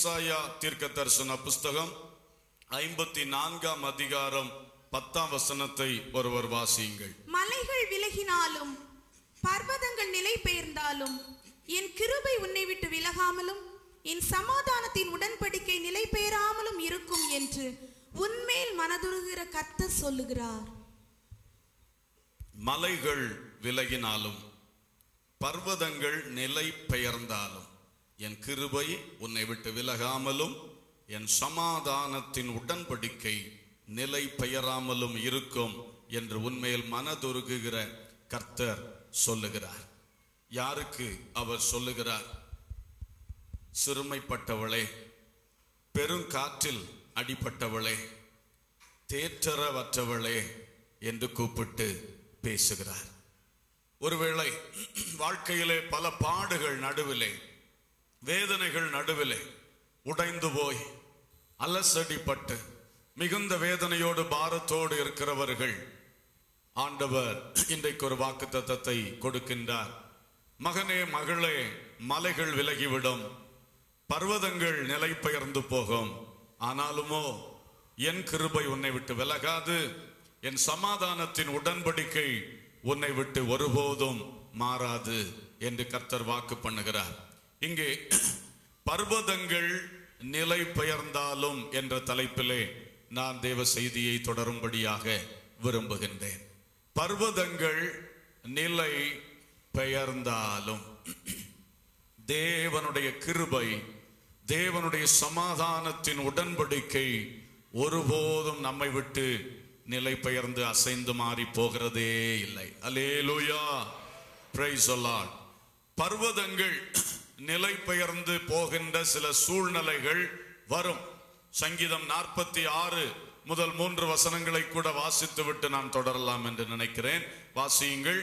ஏசாயா தீர்க்க தரிசன புஸ்தகம் ஐம்பத்தி நான்காம் அதிகாரம் பத்தாம் வசனத்தை ஒருவர் வாசியுங்கள் மலைகள் விலகினாலும் பர்வதங்கள் நிலை பெயர்ந்தாலும் என் கிருபை உன்னை விட்டு விலகாமலும் என் சமாதானத்தின் உடன்படிக்கை நிலை பெயராமலும் இருக்கும் என்று உன்மேல் மனதுருகிற கர்த்தர் சொல்லுகிறார் மலைகள் விலகினாலும் பர்வதங்கள் நிலை பெயர்ந்தாலும் என் கிருபை உன்னை விட்டு விலகாமலும் என் சமாதானத்தின் உடன்படிக்கை நிலை பெயராமலும் இருக்கும் என்று உன்மேல் மனதுருகுகிற கர்த்தர் சொல்லுகிறார் யாருக்கு அவர் சொல்லுகிறார் சிறுமைப்பட்டவளே பெருங்காற்றில் அடிபட்டவளே தேற்றரவற்றவளே என்று கூப்பிட்டு பேசுகிறார் ஒருவேளை வாழ்க்கையிலே பல பாடுகள் நடுவிலே வேதனைகள் நடுவிலே உடைந்து போய் அலசடிப்பட்டு மிகுந்த வேதனையோடு பாரத்தோடு இருக்கிறவர்கள் ஆண்டவர் இன்றைக்கு ஒரு வாக்குத்தத்தத்தை கொடுக்கின்றார் மகனே மகளே மலைகள் விலகிவிடும் பர்வதங்கள் நிலை பெயர்ந்து போகும் ஆனாலுமோ என் கிருபை உன்னை விட்டு விலகாது என் சமாதானத்தின் உடன்படிக்கை உன்னை விட்டு ஒருபோதும் மாறாது என்று கர்த்தர் வாக்கு பண்ணுகிறார் இங்கே பர்வதங்கள் நிலை பெயர்ந்தாலும் என்ற தலைப்பிலே நான் தேவ செய்தியை தொடரும்படியாக விரும்புகின்றேன் பர்வதங்கள் நிலை பெயர்ந்தாலும் தேவனுடைய கிருபை தேவனுடைய சமாதானத்தின் உடன்படிக்கை ஒருபோதும் நம்மை விட்டு நிலை பெயர்ந்து அசைந்து மாறி போகிறதே இல்லை அலேலுயா பிரைஸ் பர்வதங்கள் நிலை பெயர்ந்து போகின்ற சில சூழ்நிலைகள் வரும் சங்கீதம் நாற்பத்தி ஆறு முதல் மூன்று வசனங்களை கூட வாசித்து விட்டு நான் தொடரலாம் என்று நினைக்கிறேன் வாசியுங்கள்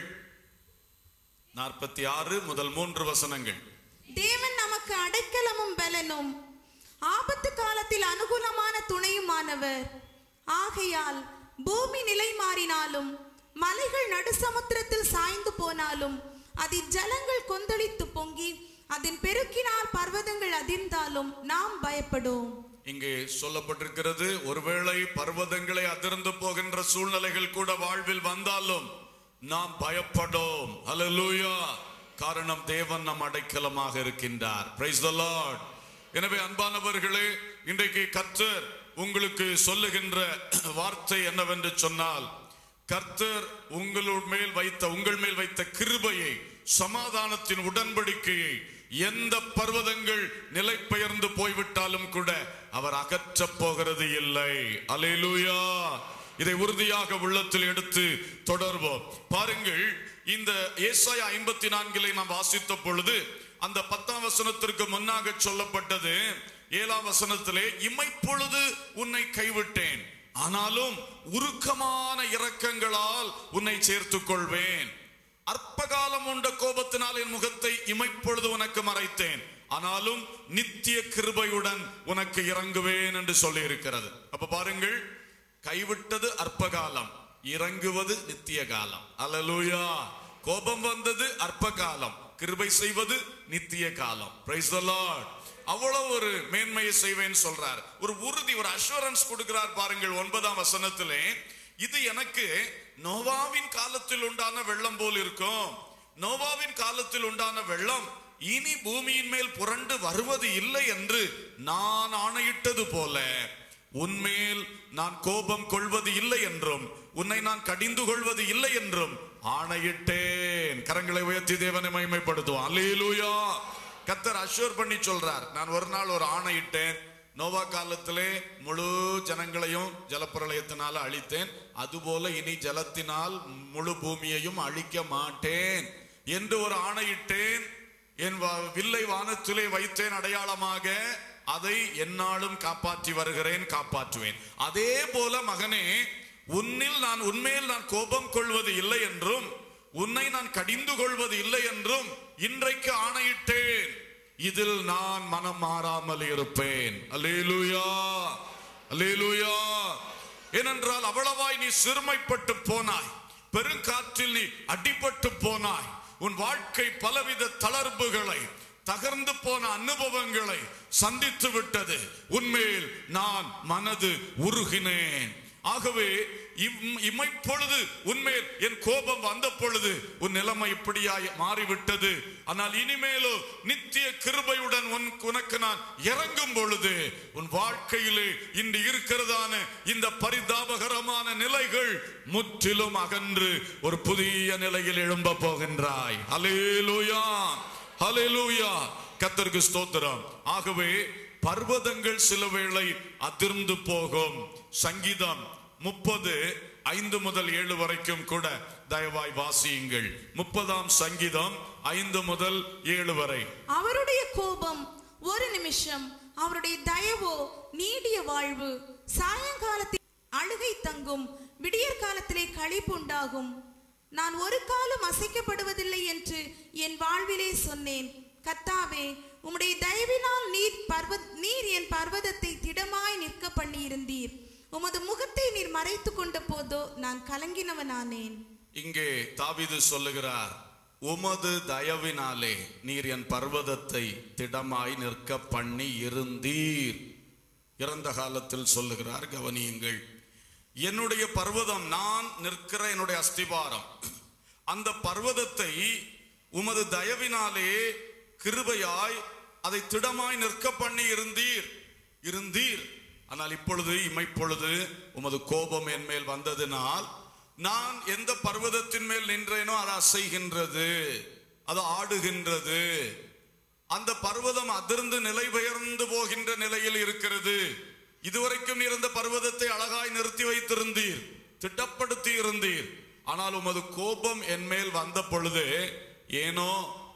நாற்பத்தி ஆறு முதல் மூன்று வசனங்கள் தேவன் நமக்கு அடைக்கலமும் பலனும் ஆபத்து காலத்தில் அனுகூலமான துணையுமானவர் ஆகையால் பூமி நிலை மாறினாலும் மலைகள் நடுசமுத்திரத்தில் சாய்ந்து போனாலும் அதின் ஜலங்கள் கொந்தளித்து பொங்கி அதன் பெருக்கினால் பர்வதங்கள் அதிர்ந்தாலும் நாம் பயப்படும் இங்கே சொல்லப்பட்டிருக்கிறது ஒருவேளை பர்வதங்களை அதிர்ந்து போகின்ற சூழ்நிலைகள் கூட வாழ்வில் வந்தாலும் நாம் பயப்படோம் ஹalleluya காரணம் தேவன் நம் அடைக்கலமாக இருக்கின்றார் பிரைஸ் த லார்ட் எனவே அன்பானவர்களே இன்றைக்கு கர்த்தர் உங்களுக்கு சொல்லுகின்ற வார்த்தை என்னவென்று சொன்னால் கர்த்தர் உங்களோட மேல் வைத்த உங்கள் மேல் வைத்த கிருபையை சமாதானத்தின் உடன்படிக்கையை எந்த பர்வதங்கள் நிலை பெயர்ந்து போய்விட்டாலும் கூட அவர் அகற்றப் போகிறது இல்லை அலையிலூயா இதை உறுதியாக உள்ளத்தில் எடுத்து தொடர்வோம் பாருங்கள் இந்த ஏசாயா ஐம்பத்தி நான்கிலே நாம் வாசித்த பொழுது அந்த பத்தாம் வசனத்திற்கு முன்னாக சொல்லப்பட்டது ஏழாம் வசனத்திலே இமைப்பொழுது உன்னை கைவிட்டேன் ஆனாலும் உருக்கமான இரக்கங்களால் உன்னை சேர்த்துக் கொள்வேன் அற்பகாலம் உண்ட கோபத்தினால் என் முகத்தை இமைப்பொழுது உனக்கு மறைத்தேன் ஆனாலும் நித்திய கிருபையுடன் உனக்கு இறங்குவேன் என்று சொல்லி இருக்கிறது அப்ப பாருங்கள் கைவிட்டது அற்பகாலம் இறங்குவது நித்திய காலம் அல்லேலூயா கோபம் வந்தது அற்ப காலம் கிருபை செய்வது நித்திய காலம் பிரைஸ் த லார்ட் அவ்வளவு ஒரு மேன்மையை செய்வேன் சொல்றார் ஒரு உறுதி ஒரு அஷூரன்ஸ் கொடுக்கிறார் பாருங்கள் ஒன்பதாம் வசனத்திலே இது எனக்கு நோவாவின் காலத்தில் உண்டான வெள்ளம் போல் இருக்கும் நோவாவின் காலத்தில் உண்டான வெள்ளம் இனி பூமியின் மேல் புரண்டு வருவது இல்லை என்று நான் ஆணையிட்டது போல உன்மேல் நான் கோபம் கொள்வது இல்லை என்றும் உன்னை நான் கடிந்து கொள்வது இல்லை என்றும் ஆணையிட்டேன் கரங்களை உயர்த்தி தேவனை மகிமைப்படுத்துவான் அல்லேலூயா கத்தர் அஷூர் பண்ணி சொல்றார் நான் ஒரு நாள் ஒரு ஆணையிட்டேன் நோவா காலத்திலே முழு ஜனங்களையும் ஜலப்பிரளயத்தினால அழித்தேன் அதுபோல இனி ஜலத்தினால் முழு பூமியையும் அழிக்க மாட்டேன் என்று ஒரு ஆணையிட்டேன் என் வ- வில்லை வானத்திலே வைத்தேன் அடையாளமாக அதை என்னாலும் காப்பாற்றி வருகிறேன் காப்பாற்றுவேன் அதே போல மகனே உன்னில் நான் உன்மேல் நான் கோபம் கொள்வது இல்லை என்றும் உன்னை நான் கடிந்து கொள்வது இல்லை என்றும் இன்றைக்கு ஆணையிட்டேன் இதில் நான் மனம் மாறாமல் இருப்பேன் அல்லேலூயா அல்லேலூயா ஏனென்றால் அவ்வளவாய் நீ சிறுமைப்பட்டு போனாய் பெருங்காற்றில் நீ அடிபட்டு போனாய் உன் வாழ்க்கை பலவித தளர்வுகளை தகர்ந்து போன அனுபவங்களை சந்தித்து விட்டது உன்மேல் நான் மனது உருகினேன் ஆகவே இம்- இமைப்பொழுது உன்மேல் என் கோபம் வந்த பொழுது உன் நிலைமை இப்படியாய் மாறிவிட்டது ஆனால் இனிமேலோ நித்திய கிருபையுடன் உன் உனக்கு நான் இறங்கும் பொழுது உன் வாழ்க்கையிலே இன்று இருக்கிறதான இந்த பரிதாபகரமான நிலைகள் முற்றிலும் அகன்று ஒரு புதிய நிலையில் எழும்ப போகின்றாய் ஹalleluya ஹalleluya கர்த்தருக்கு ஸ்தோத்திரம் ஆகவே பர்வதங்கள் சில வேளை அதிர்ந்து போகும் சங்கீதம் முப்பது ஐந்து முதல் ஏழு வரைக்கும் கூட தயவாய் வாசியுங்கள் முப்பதாம் சங்கீதம் ஐந்து முதல் ஏழு வரை அவருடைய கோபம் ஒரு நிமிஷம் அவருடைய தயவோ நீடிய வாழ்வு சாயங்காலத்தில் அழுகை தங்கும் விடியற் காலத்திலே களிப்புண்டாகும் நான் ஒரு காலம் அசைக்கப்படுவதில்லை என்று என் வாழ்விலே சொன்னேன் கத்தாவே உம்முடைய தயவினால் நீர் பர்வ நீர் என் பர்வதத்தை திடமாய் நிற்க பண்ணியிருந்தீர் உமது முகத்தை நீர் மறைத்து கொண்ட போதோ நான் கலங்கினவனானேன் இங்கே தாவீது சொல்லுகிறார் உமது தயவினாலே நீர் என் பர்வதத்தை திடமாய் நிற்க பண்ணி இருந்தீர் இறந்த காலத்தில் சொல்லுகிறார் கவனியுங்கள் என்னுடைய பர்வதம் நான் நிற்கிற என்னுடைய அஸ்திபாரம் அந்த பர்வதத்தை உமது தயவினாலே கிருபையாய் அதை திடமாய் நிற்க பண்ணி இருந்தீர் இருந்தீர் ஆனால் இப்பொழுது இமைப்பொழுது உமது கோபம் என் மேல் வந்ததினால் நான் எந்த பர்வதத்தின் மேல் நின்றேனோ அது அசைகின்றது அது ஆடுகின்றது அந்த பர்வதம் அதிர்ந்து நிலை பெயர்ந்து போகின்ற நிலையில் இருக்கிறது இதுவரைக்கும் இருந்த பர்வதத்தை அழகாய் நிறுத்தி வைத்திருந்தீர் திட்டப்படுத்தி இருந்தீர் ஆனால் உமது கோபம் என் மேல் வந்த பொழுது ஏனோ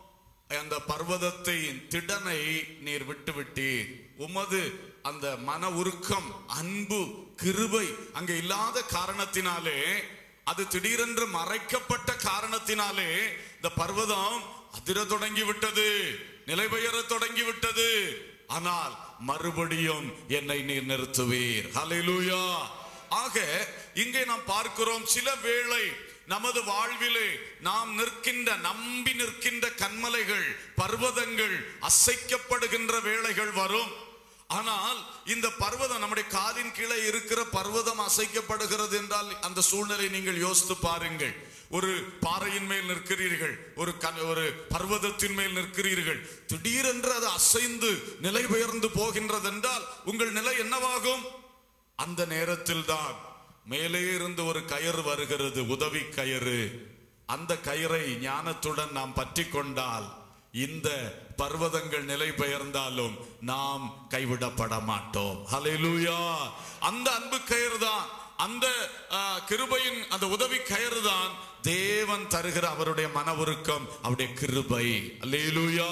அந்த பர்வதத்தை திடனை நீர் விட்டு விட்டீர் உமது அந்த மன உருக்கம் அன்பு கிருபை அங்கே இல்லாத காரணத்தினாலே அது திடீரென்று மறைக்கப்பட்ட காரணத்தினாலே இந்த பர்வதம் அதிர தொடங்கி விட்டது நிலை பெயர தொடங்கி விட்டது ஆனால் மறுபடியும் என்னை நீர் நிறுத்துவீர் ஹalleluya ஆக இங்கே நாம் பார்க்கிறோம் சில வேளை நமது வாழ்விலே நாம் நிற்கின்ற நம்பி நிற்கின்ற கண்மலைகள் பர்வதங்கள் அசைக்கப்படுகின்ற வேளைகள் வரும் ஆனால் இந்த பர்வதம் நம்முடைய காதின் கீழே இருக்கிற பர்வதம் அசைக்கப்படுகிறது என்றால் அந்த சூழ்நிலை நீங்கள் யோசித்து பாருங்கள் ஒரு பாறையின் மேல் நிற்கிறீர்கள் ஒரு கண் ஒரு பர்வதத்தின் மேல் நிற்கிறீர்கள் திடீரென்று அது அசைந்து நிலை பெயர்ந்து போகின்றது என்றால் உங்கள் நிலை என்னவாகும் அந்த நேரத்தில் தான் மேலே இருந்து ஒரு கயிறு வருகிறது உதவி கயிறு அந்த கயிறை ஞானத்துடன் நாம் பற்றி கொண்டால் இந்த பர்வதங்கள் நிலை பெயர்ந்தாலும் நாம் கைவிடப்பட மாட்டோம் ஹalleluya அந்த அன்பு கயிறு தான் அந்த ஆ, கிருபையின் அந்த உதவி கயிறு தான் தேவன் தருகிற அவருடைய மன உருக்கம் அவருடைய கிருபை அல்லேலூயா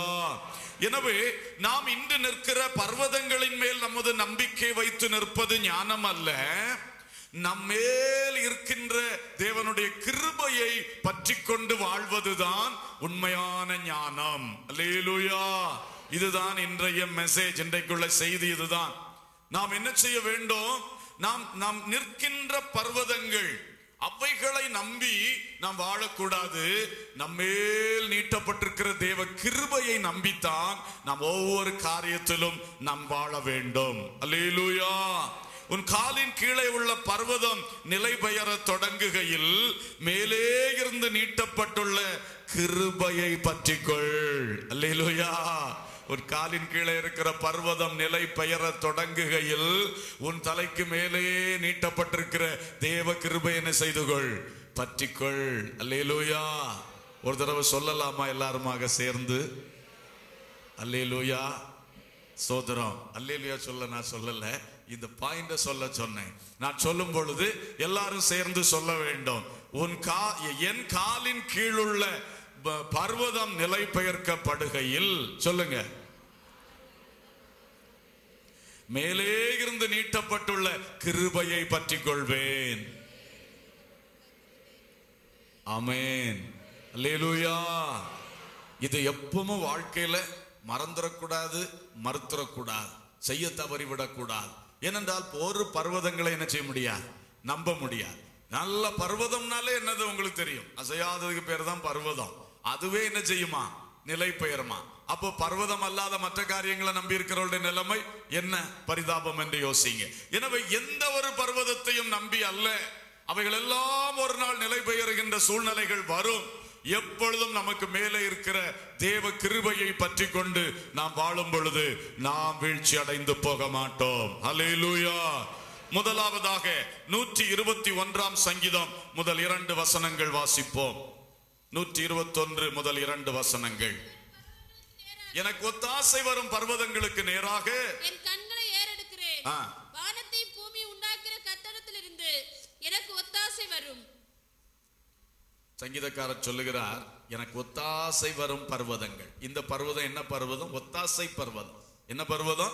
எனவே நாம் இன்று நிற்கிற பர்வதங்களின் மேல் நமது நம்பிக்கை வைத்து நிற்பது ஞானம் அல்ல நம்மேல் இருக்கின்ற தேவனுடைய கிருபையை பற்றி கொண்டு வாழ்வதுதான் உண்மையான ஞானம் அல்லேலூயா இதுதான் இன்றைய மெசேஜ் இன்றைக்குள்ள செய்தி இதுதான் நாம் என்ன செய்ய வேண்டும் நாம் நாம் நிற்கின்ற பர்வதங்கள் அவைகளை நம்பி நாம் வாழக்கூடாது நம்மேல் நீட்டப்பட்டிருக்கிற தேவ கிருபையை நம்பித்தான் நாம் ஒவ்வொரு காரியத்திலும் நாம் வாழ வேண்டும் அல்லேலூயா உன் காலின் கீழே உள்ள பர்வதம் நிலை பெயர தொடங்குகையில் மேலே இருந்து நீட்டப்பட்டுள்ள கிருபையை பற்றிக்கொள் அல்லேலூயா உன் காலின் கீழே இருக்கிற பர்வதம் நிலை பெயர தொடங்குகையில் உன் தலைக்கு மேலே நீட்டப்பட்டிருக்கிற தேவ கிருபை என்ன செய்து கொள் பற்றிக்கொள் அல்லேலூயா ஒரு தடவை சொல்லலாமா எல்லாருமாக சேர்ந்து அல்லேலூயா சோதரம் அல்லேலூயா சொல்ல நான் சொல்லல இந்த பாயிண்ட சொல்ல சொன்னேன் நான் சொல்லும் பொழுது எல்லாரும் சேர்ந்து சொல்ல வேண்டும் உன் கா என் காலின் கீழுள்ள ப- பர்வதம் நிலை பெயர்க்கப்படுகையில் சொல்லுங்க மேலே இருந்து நீட்டப்பட்டுள்ள கிருபையை பற்றிக் கொள்வேன் ஆமென் அல்லேலூயா இது எப்பவும் வாழ்க்கையில மறந்துடக்கூடாது மறுத்துடக்கூடாது செய்ய தவறிவிடக்கூடாது ஏனென்றால் ஒரு பர்வதங்களை என்ன செய்ய முடியாது நம்ப முடியாது நல்ல பர்வதம்னாலே என்னது உங்களுக்கு தெரியும் அசையாததுக்கு பேர் தான் பர்வதம் அதுவே என்ன செய்யுமா நிலை பெயருமா அப்போ பர்வதம் அல்லாத மற்ற காரியங்களை நம்பி இருக்கிறவருடைய நிலைமை என்ன பரிதாபம் என்று யோசிங்க எனவே எந்த ஒரு பர்வதத்தையும் நம்பி அல்ல அவைகள் எல்லாம் ஒரு நாள் நிலை பெயர்கின்ற சூழ்நிலைகள் வரும் எப்பொழுதும் நமக்கு மேலே இருக்கிற தேவ கிருபையை பற்றி கொண்டு நாம் வாழும் பொழுது நாம் வீழ்ச்சி அடைந்து போக மாட்டோம் அல்லேலூயா முதலாவதாக நூற்றி இருபத்தி ஒன்றாம் சங்கீதம் முதல் இரண்டு வசனங்கள் வாசிப்போம் நூற்றி இருபத்தொன்று முதல் இரண்டு வசனங்கள் எனக்கு ஒத்தாசை வரும் பர்வதங்களுக்கு நேராக என் கண்களை ஏறெடுக்கிறேன் ஆ. வானத்தை பூமி உண்டாக்கிற கத்தடத்திலிருந்து எனக்கு ஒத்தாசை வரும் சங்கீதக்காரர் சொல்லுகிறார் எனக்கு ஒத்தாசை வரும் பர்வதங்கள் இந்த பர்வதம் என்ன பர்வதம் ஒத்தாசை பர்வதம் என்ன பர்வதம்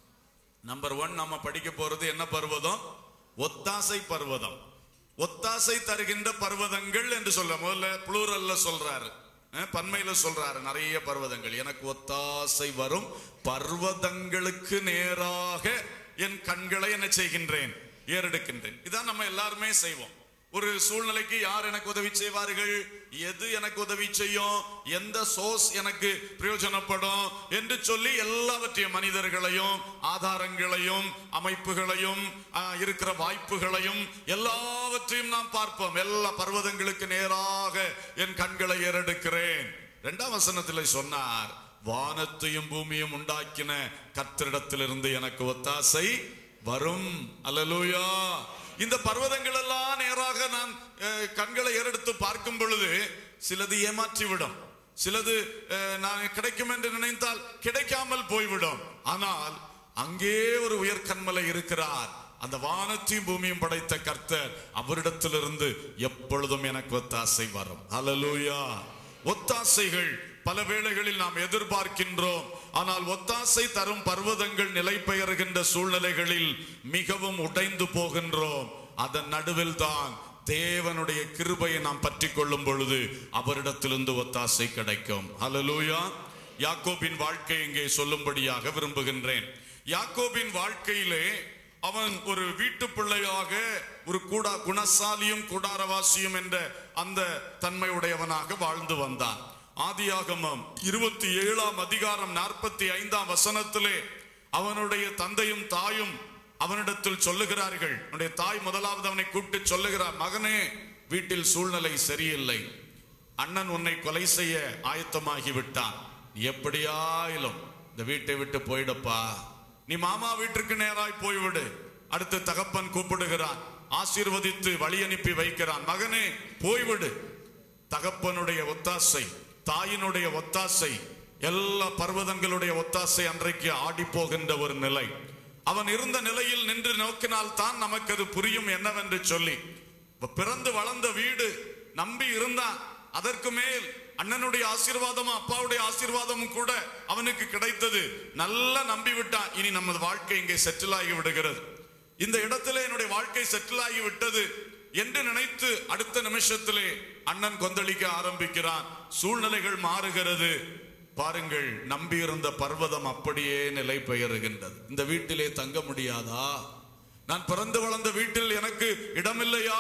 நம்பர் ஒன் நம்ம படிக்க போறது என்ன பர்வதம் ஒத்தாசை பர்வதம் ஒத்தாசை தருகின்ற பர்வதங்கள் என்று சொல்ல முதல்ல புளூரல்ல சொல்றாரு அஹ், பன்மையில சொல்றாரு நிறைய பர்வதங்கள் எனக்கு ஒத்தாசை வரும் பர்வதங்களுக்கு நேராக என் கண்களை என்ன செய்கின்றேன் ஏறெடுக்கின்றேன் இதான் நம்ம எல்லாருமே செய்வோம் ஒரு சூழ்நிலைக்கு யார் எனக்கு உதவி செய்வார்கள் எது எனக்கு உதவி செய்யும் எந்த சோர்ஸ் எனக்கு பிரயோஜனப்படும் என்று சொல்லி எல்லாவற்றையும் மனிதர்களையும் ஆதாரங்களையும் அமைப்புகளையும் ஆ, இருக்கிற வாய்ப்புகளையும் எல்லாவற்றையும் நாம் பார்ப்போம் எல்லா பர்வதங்களுக்கு நேராக என் கண்களை ஏறெடுக்கிறேன் இரண்டாம் வசனத்தில் சொன்னார் வானத்தையும் பூமியும் உண்டாக்கின கத்திரிடத்திலிருந்து எனக்கு ஒத்தாசை வரும் அல்லேலூயா இந்த பர்வதங்கள் எல்லாம் நேராக நான் அஹ், கண்களை ஏறெடுத்து பார்க்கும் பொழுது சிலது ஏமாற்றிவிடும் சிலது அஹ், நான் கிடைக்கும் என்று நினைத்தால் கிடைக்காமல் போய்விடும் ஆனால் அங்கே ஒரு உயர்கண்மலை இருக்கிறார் அந்த வானத்தையும் பூமியும் படைத்த கர்த்தர் அவரிடத்திலிருந்து எப்பொழுதும் எனக்கு ஒத்தாசை வரும் அல்லேலூயா ஒத்தாசைகள் பல வேளைகளில் நாம் எதிர்பார்க்கின்றோம் ஆனால் ஒத்தாசை தரும் பர்வதங்கள் நிலை பெயர்கின்ற சூழ்நிலைகளில் மிகவும் உடைந்து போகின்றோம் அதன் நடுவில் தான் தேவனுடைய கிருபையை நாம் பற்றி கொள்ளும் பொழுது அவரிடத்திலிருந்து ஒத்தாசை கிடைக்கும் ஹalleluya யாக்கோபின் வாழ்க்கை இங்கே சொல்லும்படியாக விரும்புகின்றேன் யாக்கோபின் வாழ்க்கையிலே அவன் ஒரு வீட்டு பிள்ளையாக ஒரு கூடா குணசாலியும் கூடாரவாசியும் என்ற அந்த தன்மையுடையவனாக வாழ்ந்து வந்தான் ஆதியாகமம் இருபத்தி ஏழாம் அதிகாரம் நாற்பத்தி ஐந்தாம் வசனத்திலே அவனுடைய தந்தையும் தாயும் அவனிடத்தில் சொல்லுகிறார்கள் அவனுடைய தாய் முதலாவது அவனை கூப்பிட்டு சொல்லுகிறார் மகனே வீட்டில் சூழ்நிலை சரியில்லை அண்ணன் உன்னை கொலை செய்ய ஆயத்தமாகி விட்டான் நீ எப்படியாயிலும் இந்த வீட்டை விட்டு போயிடப்பா நீ மாமா வீட்டிற்கு நேராய் போய்விடு அடுத்து தகப்பன் கூப்பிடுகிறான் ஆசீர்வதித்து வழி அனுப்பி வைக்கிறான் மகனே போய்விடு தகப்பனுடைய ஒத்தாசை தாயினுடைய ஒத்தாசை எல்லா பர்வதங்களுடைய ஒத்தாசை அன்றைக்கு ஆடி போகின்ற ஒரு நிலை அவன் இருந்த நிலையில் நின்று நோக்கினால் தான் நமக்கு அது புரியும் என்னவென்று சொல்லி இப்ப பிறந்து வளர்ந்த வீடு நம்பி இருந்தான் அதற்கு மேல் அண்ணனுடைய ஆசீர்வாதமும் அப்பாவுடைய ஆசீர்வாதமும் கூட அவனுக்கு கிடைத்தது நல்லா நம்பி விட்டான் இனி நமது வாழ்க்கை இங்கே செட்டில் ஆகி விடுகிறது இந்த இடத்திலே என்னுடைய வாழ்க்கை செட்டில் ஆகி விட்டது என்று நினைத்து அடுத்த நிமிஷத்திலே அண்ணன் கொந்தளிக்க ஆரம்பிக்கிறான் சூழ்நிலைகள் மாறுகிறது பாருங்கள் நம்பியிருந்த பர்வதம் அப்படியே நிலை பெயருகின்றது இந்த வீட்டிலே தங்க முடியாதா நான் பிறந்து வளர்ந்த வீட்டில் எனக்கு இடமில்லையா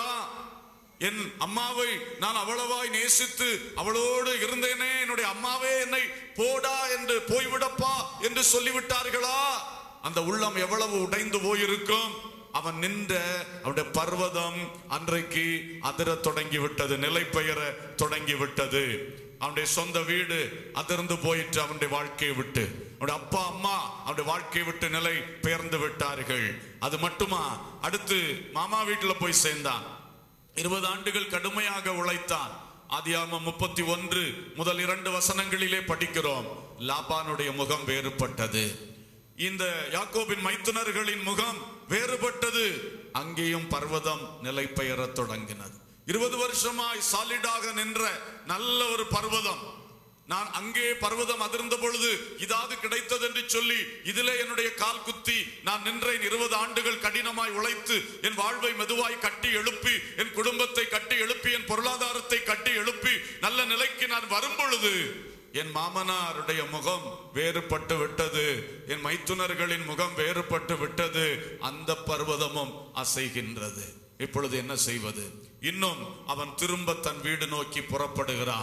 என் அம்மாவை நான் அவ்வளவாய் நேசித்து அவளோடு இருந்தேனே என்னுடைய அம்மாவே என்னை போடா என்று போய்விடப்பா என்று சொல்லிவிட்டார்களா அந்த உள்ளம் எவ்வளவு உடைந்து போயிருக்கும் அவன் நின்ற அவனுடைய பர்வதம் அன்றைக்கு அதிர தொடங்கி விட்டது நிலை பெயர தொடங்கி விட்டது அவனுடைய சொந்த வீடு அதிர்ந்து போயிட்டு அவனுடைய வாழ்க்கையை விட்டு அவனுடைய அப்பா அம்மா அவனுடைய வாழ்க்கையை விட்டு நிலை பெயர்ந்து விட்டார்கள் அது மட்டுமா அடுத்து மாமா வீட்டுல போய் சேர்ந்தான் இருபது ஆண்டுகள் கடுமையாக உழைத்தான் ஆதியாமம் முப்பத்தி ஒன்று முதல் இரண்டு வசனங்களிலே படிக்கிறோம் லாபானுடைய முகம் வேறுபட்டது இந்த யாக்கோபின் மைத்துனர்களின் முகம் வேறுபட்டது அங்கேயும் பர்வதம் நிலை பெயரத் தொடங்கினது இருபது வருஷமாய் சாலிடாக நின்ற நல்ல ஒரு பர்வதம் நான் அங்கே பர்வதம் அதிர்ந்த பொழுது இதாவது கிடைத்தது என்று சொல்லி இதிலே என்னுடைய கால் குத்தி நான் நின்றேன் இருபது ஆண்டுகள் கடினமாய் உழைத்து என் வாழ்வை மெதுவாய் கட்டி எழுப்பி என் குடும்பத்தை கட்டி எழுப்பி என் பொருளாதாரத்தை கட்டி எழுப்பி நல்ல நிலைக்கு நான் வரும் பொழுது என் மாமனாருடைய முகம் வேறுபட்டு விட்டது என் மைத்துனர்களின் முகம் வேறுபட்டு விட்டது அந்த பர்வதமும் அசைகின்றது இப்பொழுது என்ன செய்வது இன்னும் அவன் திரும்ப தன் வீடு நோக்கி புறப்படுகிறான்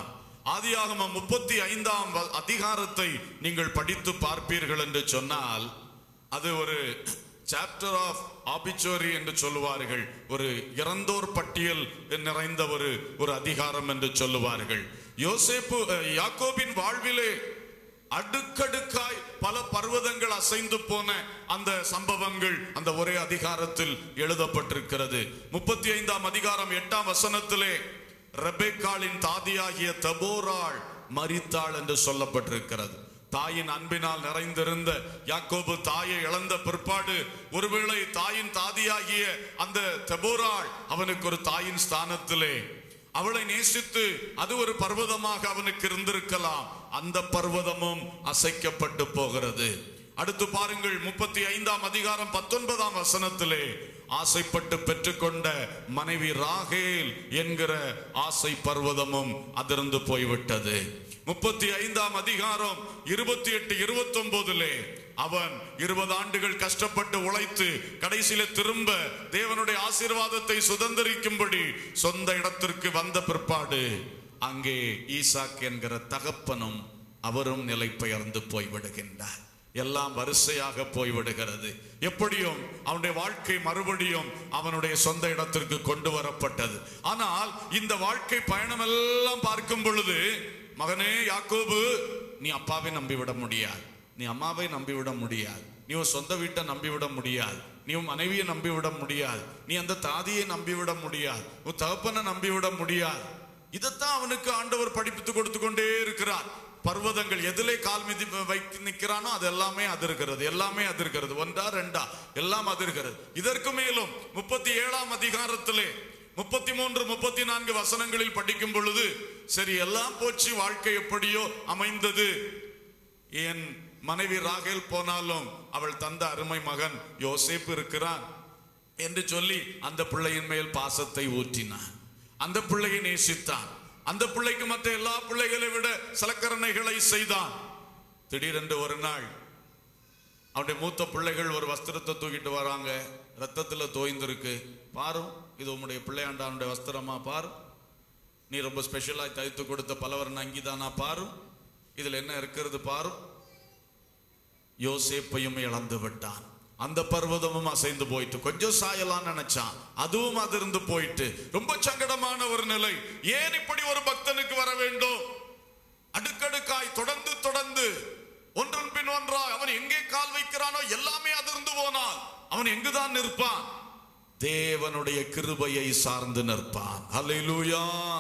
ஆதியாகமம் முப்பத்தி ஐந்தாம் வ- அதிகாரத்தை நீங்கள் படித்து பார்ப்பீர்கள் என்று சொன்னால் அது ஒரு சாப்டர் ஆஃப் ஆபிச்சோரி என்று சொல்லுவார்கள் ஒரு இறந்தோர் பட்டியல் நிறைந்த ஒரு ஒரு அதிகாரம் என்று சொல்லுவார்கள் யோசேப்பு அஹ், யாக்கோபின் வாழ்விலே அடுக்கடுக்காய் பல பர்வதங்கள் அசைந்து போன அந்த சம்பவங்கள் அந்த ஒரே அதிகாரத்தில் எழுதப்பட்டிருக்கிறது முப்பத்தி ஐந்தாம் அதிகாரம் எட்டாம் வசனத்திலே ரெபேக்காளின் தாதியாகிய தபோராள் மரித்தாள் என்று சொல்லப்பட்டிருக்கிறது தாயின் அன்பினால் நிறைந்திருந்த யாக்கோபு தாயை இழந்த பிற்பாடு ஒருவேளை தாயின் தாதியாகிய அந்த தெபோராள் அவனுக்கு ஒரு தாயின் ஸ்தானத்திலே அவளை நேசித்து அது ஒரு பர்வதமாக அவனுக்கு இருந்திருக்கலாம் அந்த பர்வதமும் அசைக்கப்பட்டு போகிறது அடுத்து பாருங்கள் முப்பத்தி ஐந்தாம் அதிகாரம் பத்தொன்பதாம் வசனத்திலே ஆசைப்பட்டு பெற்றுக்கொண்ட மனைவி ராகேல் என்கிற ஆசை பர்வதமும் அதிர்ந்து போய்விட்டது முப்பத்தி ஐந்தாம் அதிகாரம் இருபத்தி எட்டு இருபத்தி ஒன்பதுலே அவன் இருபது ஆண்டுகள் கஷ்டப்பட்டு உழைத்து கடைசியில திரும்ப தேவனுடைய ஆசீர்வாதத்தை சுதந்திரிக்கும்படி சொந்த இடத்திற்கு வந்த பிற்பாடு அங்கே ஈசாக் என்கிற தகப்பனும் அவரும் நிலை பெயர்ந்து போய்விடுகின்றார் எல்லாம் வரிசையாக போய்விடுகிறது எப்படியும் அவனுடைய வாழ்க்கை மறுபடியும் அவனுடைய சொந்த இடத்திற்கு கொண்டு வரப்பட்டது ஆனால் இந்த வாழ்க்கை பயணம் எல்லாம் பார்க்கும் பொழுது மகனே யாக்கோபு நீ அப்பாவை நம்பிவிட முடியாது நீ அம்மாவை நம்பிவிட முடியாது நீ உன் சொந்த வீட்டை நம்பிவிட முடியாது நீ உன் மனைவியை நம்பிவிட முடியாது நீ அந்த தாதியை நம்பிவிட முடியாது உன் தகப்பனை நம்பிவிட முடியாது இதைத்தான் அவனுக்கு ஆண்டவர் படிப்பித்து கொடுத்து கொண்டே இருக்கிறார் பர்வதங்கள் எதிலே கால் மிதி வைத்து நிற்கிறானோ அது எல்லாமே அதிர்கிறது எல்லாமே அதிர்கிறது ஒன்றா ரெண்டா எல்லாம் அதிர்கிறது இதற்கு மேலும் முப்பத்தி ஏழாம் அதிகாரத்திலே முப்பத்தி மூன்று முப்பத்தி நான்கு வசனங்களில் படிக்கும் பொழுது சரி எல்லாம் போச்சு வாழ்க்கை எப்படியோ அமைந்தது என் மனைவி ராகேல் போனாலும் அவள் தந்த அருமை மகன் யோசேப்பு இருக்கிறான் என்று சொல்லி அந்த பிள்ளையின் மேல் பாசத்தை ஊற்றினான் அந்த பிள்ளையை நேசித்தான் அந்த பிள்ளைக்கு மற்ற எல்லா பிள்ளைகளை விட சலக்கரணைகளை செய்தான் திடீரென்று ஒரு நாள் அவனுடைய மூத்த பிள்ளைகள் ஒரு வஸ்திரத்தை தூக்கிட்டு வராங்க ரத்தத்துல தோய்ந்திருக்கு பாரும் இது உம்முடைய பிள்ளையாண்டானுடைய வஸ்திரமா பாரும் நீ ரொம்ப ஸ்பெஷலாய் தைத்து கொடுத்த பலவர்ண அங்கிதானா பாரும் இதுல என்ன இருக்கிறது பாரும் யோசேப்பையும் இழந்து விட்டான் அந்த பர்வதமும் அசைந்து போயிட்டு கொஞ்சம் சாயலாம் நினைச்சான் அதுவும் அதிர்ந்து போயிட்டு ரொம்ப சங்கடமான ஒரு நிலை ஏன் இப்படி ஒரு பக்தனுக்கு வர வேண்டும் அடுக்கடுக்காய் தொடர்ந்து தொடர்ந்து ஒன்றன் பின் ஒன்றாய் அவன் எங்கே கால் வைக்கிறானோ எல்லாமே அதிர்ந்து போனான் அவன் எங்குதான் நிற்பான் தேவனுடைய கிருபையை சார்ந்து நிற்பான் ஹalleluya